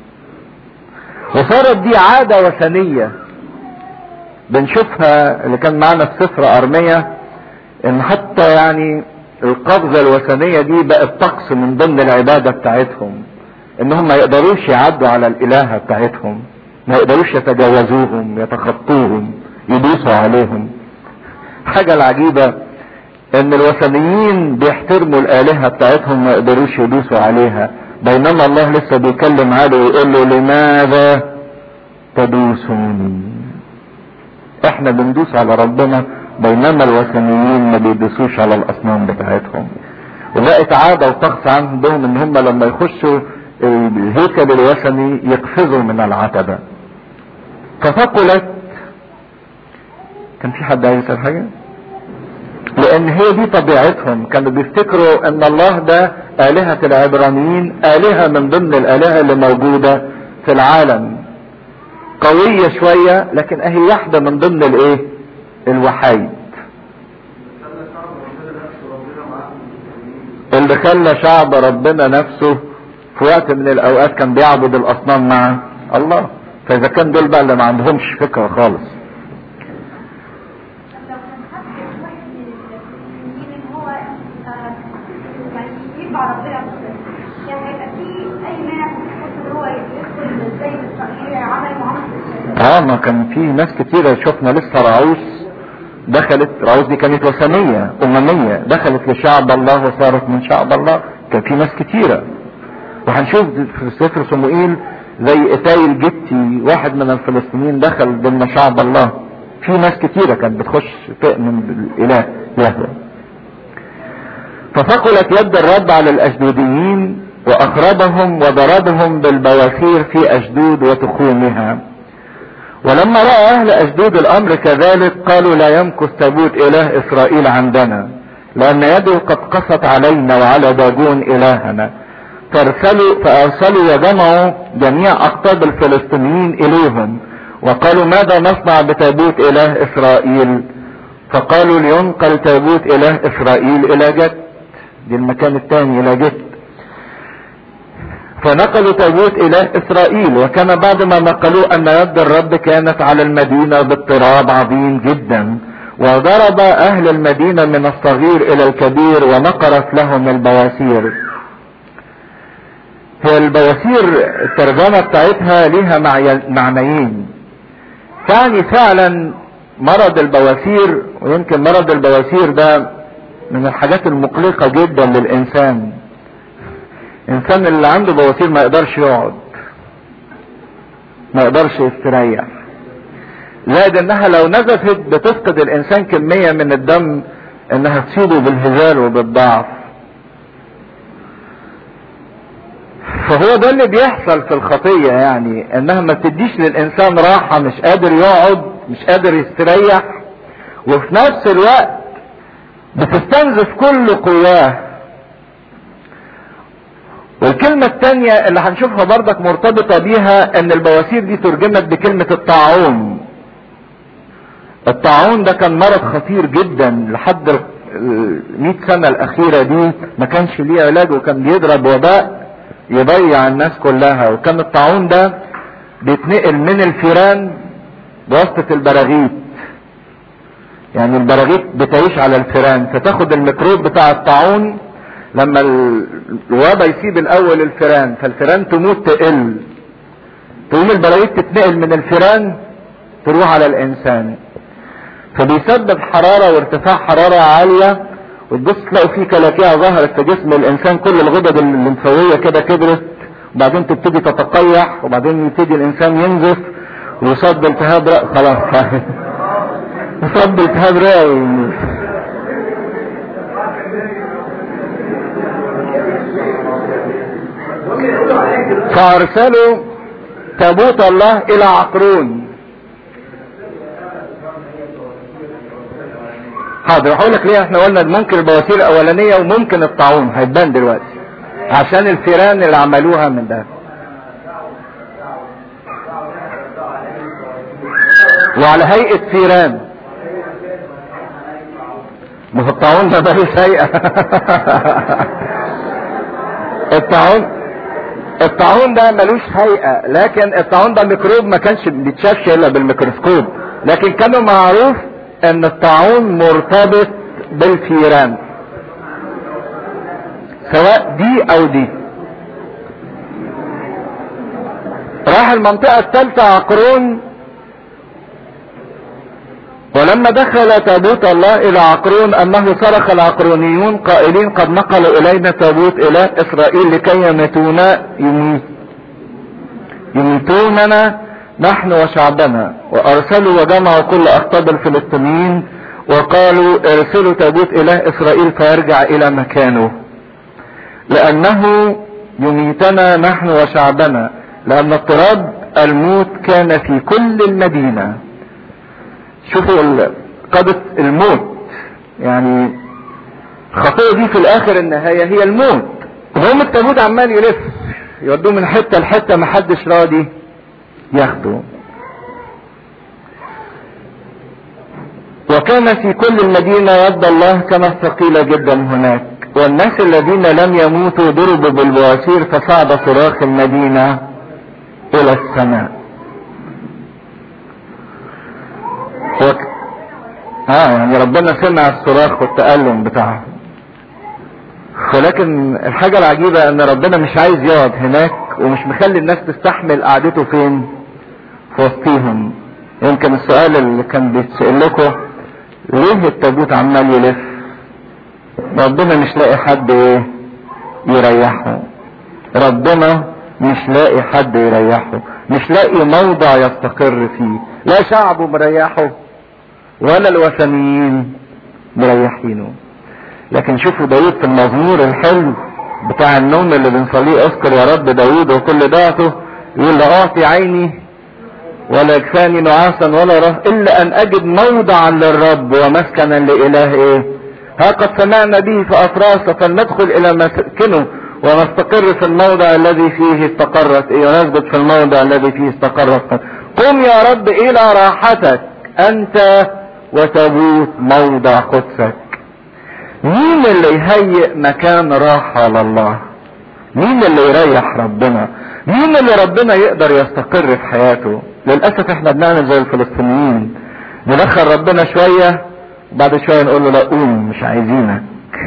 [SPEAKER 1] وصارت دي عادة وثنية بنشوفها اللي كان معانا في سفر ارمية ان حتى يعني القفزة الوثنية دي بقت طقس من ضمن العبادة بتاعتهم انهم ما يقدروش يعدوا على الالهة بتاعتهم ما يقدروش يتجاوزوهم يتخطوهم يدوسوا عليهم حاجة العجيبة ان الوثنيين بيحترموا الالهة بتاعتهم ما يقدروش يدوسوا عليها بينما الله لسه بيكلم عاده ويقول له لماذا تدوسوني احنا بندوس على ربنا بينما الوثنيين ما بيدوسوش على الاصنام بتاعتهم وبقت عادة وطقس عندهم ان هم لما يخشوا الهيكل الوثني يقفزوا من العتبة فثقلت كان في حد عايز يسأل حاجة؟ لان هي دي طبيعتهم كانوا بيفتكروا ان الله ده الهة العبرانيين الهة من ضمن الالهة اللي موجودة في العالم قوية شوية لكن اهي واحدة من ضمن الايه الوحيد اللي خلى شعب ربنا نفسه في وقت من الاوقات كان بيعبد الاصنام مع الله فاذا كان دول بقى اللي ما عندهمش فكرة خالص اه ما كان في ناس كتيرة شفنا لسه رعوس دخلت رعوس دي كانت وثنية اممية دخلت لشعب الله وصارت من شعب الله كان في ناس كتيرة وهنشوف في سفر صموئيل زي اتاي الجبتي واحد من الفلسطينيين دخل ضمن شعب الله في ناس كتيرة كانت بتخش تؤمن بالاله يهوه فثقلت يد الرب على الاشدوديين واخربهم وضربهم بالبواخير في اشدود وتخومها ولما راى اهل اشدود الامر كذلك قالوا لا يمكث تابوت اله اسرائيل عندنا لان يده قد قصت علينا وعلى داجون الهنا فارسلوا فارسلوا وجمعوا جميع اقطاب الفلسطينيين اليهم وقالوا ماذا نصنع بتابوت اله اسرائيل فقالوا لينقل تابوت اله اسرائيل الى جد دي المكان الثاني الى جد فنقلوا تابوت اله اسرائيل وكان بعد ما نقلوه ان يد الرب كانت على المدينة باضطراب عظيم جدا وضرب اهل المدينة من الصغير الى الكبير ونقرت لهم البواسير هي البواسير الترجمة بتاعتها ليها معنيين تعني فعلا مرض البواسير ويمكن مرض البواسير ده من الحاجات المقلقة جدا للانسان الانسان اللي عنده بواسير ما يقدرش يقعد ما يقدرش يستريح زائد انها لو نزفت بتفقد الانسان كمية من الدم انها تصيبه بالهزال وبالضعف فهو ده اللي بيحصل في الخطية يعني انها ما تديش للانسان راحة مش قادر يقعد مش قادر يستريح وفي نفس الوقت بتستنزف كل قواه والكلمة التانية اللي هنشوفها بردك مرتبطة بيها ان البواسير دي ترجمت بكلمة الطاعون الطاعون ده كان مرض خطير جدا لحد المئة سنة الاخيرة دي ما كانش ليه علاج وكان بيضرب وباء يضيع الناس كلها وكان الطاعون ده بيتنقل من الفيران بواسطة البراغيث يعني البراغيث بتعيش على الفيران فتاخد الميكروب بتاع الطاعون لما الوبا يسيب الاول الفيران فالفيران تموت تقل تقوم البراغيث تتنقل من الفيران تروح على الانسان فبيسبب حرارة وارتفاع حرارة عالية وتبص تلاقوا فيه كلاكيع ظهرت في جسم الانسان كل الغدد الليمفاوية كده كبرت وبعدين تبتدي تتقيح وبعدين يبتدي الانسان ينزف ويصاب بالتهاب رئوي خلاص يصاب بالتهاب رئوي فارسلوا تابوت الله الى عقرون حاضر هقول لك ليه احنا قلنا ممكن البواسير الاولانيه وممكن الطاعون هيبان دلوقتي عشان الفيران اللي عملوها من ده وعلى هيئه فيران ما هو الطاعون ده ملوش هيئه الطاعون الطاعون ده ملوش هيئة لكن الطاعون ده ميكروب ما كانش بيتشافش الا بالميكروسكوب لكن كانوا معروف ان الطاعون مرتبط بالفيران سواء دي او دي راح المنطقة الثالثة عقرون ولما دخل تابوت الله الى عقرون انه صرخ العقرونيون قائلين قد نقلوا الينا تابوت اله اسرائيل لكي يميتونا يميت يميتوننا نحن وشعبنا وارسلوا وجمعوا كل اقطاب الفلسطينيين وقالوا ارسلوا تابوت اله اسرائيل فيرجع الى مكانه لانه يميتنا نحن وشعبنا لان اضطراب الموت كان في كل المدينه شوفوا قضت الموت يعني الخطيئة دي في الاخر النهاية هي الموت وهم التابوت عمال يلف يودوه من حتة لحتة محدش راضي ياخده وكان في كل المدينة يد الله كما ثقيلة جدا هناك والناس الذين لم يموتوا ضربوا بالبواسير فصعد صراخ المدينة الى السماء وك... اه يعني ربنا سمع الصراخ والتألم بتاعهم ولكن الحاجة العجيبة ان ربنا مش عايز يقعد هناك ومش مخلي الناس تستحمل قعدته فين في وسطيهم يمكن السؤال اللي كان بيتسأل لكم ليه التابوت عمال يلف ربنا مش لاقي حد ايه يريحه ربنا مش لاقي حد يريحه مش لاقي موضع يستقر فيه لا شعبه مريحه ولا الوثنيين مريحينه لكن شوفوا داود في المزمور الحلو بتاع النوم اللي بنصليه اذكر يا رب داود وكل ضعفه يقول لا اعطي عيني ولا يكفاني نعاسا ولا ره الا ان اجد موضعا للرب ومسكنا لاله ايه ها قد سمعنا به فافراس فلندخل الى مسكنه ونستقر في الموضع الذي فيه استقرت ايه ونثبت في الموضع الذي فيه استقرت قم يا رب الى راحتك انت وتبوت موضع قدسك مين اللي يهيئ مكان راحة لله مين اللي يريح ربنا مين اللي ربنا يقدر يستقر في حياته للأسف احنا بنعمل زي الفلسطينيين ندخل ربنا شوية وبعد شوية نقول له لا قوم مش عايزينك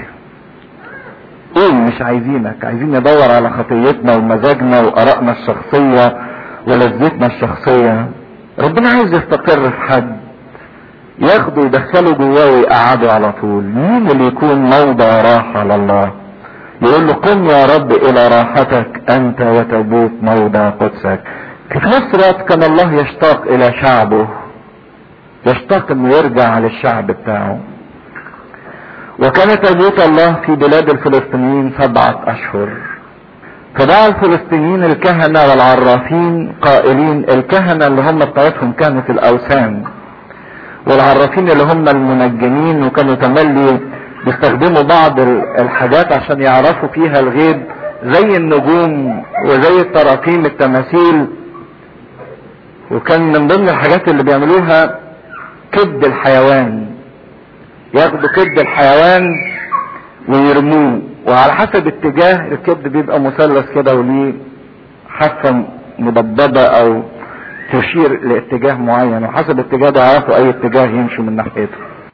[SPEAKER 1] قوم مش عايزينك عايزين ندور على خطيتنا ومزاجنا وآرائنا الشخصية ولذتنا الشخصية ربنا عايز يستقر في حد ياخده يدخله جواه ويقعده على طول مين اللي يكون موضع راحة لله يقول له قم يا رب الى راحتك انت وتبوت موضع قدسك في نفس الوقت كان الله يشتاق الى شعبه يشتاق انه يرجع للشعب بتاعه وكان تبوت الله في بلاد الفلسطينيين سبعة اشهر فدعا الفلسطينيين الكهنة والعرافين قائلين الكهنة اللي هم بتاعتهم كانت الاوثان والعرافين اللي هم المنجمين وكانوا تملي بيستخدموا بعض الحاجات عشان يعرفوا فيها الغيب زي النجوم وزي التراقيم التماثيل وكان من ضمن الحاجات اللي بيعملوها كبد الحيوان ياخدوا كبد الحيوان ويرموه وعلى حسب اتجاه الكبد بيبقى مثلث كده وليه حافة مضببة او تشير لاتجاه معين وحسب اتجاه ده يعرفوا اي اتجاه يمشوا من ناحيته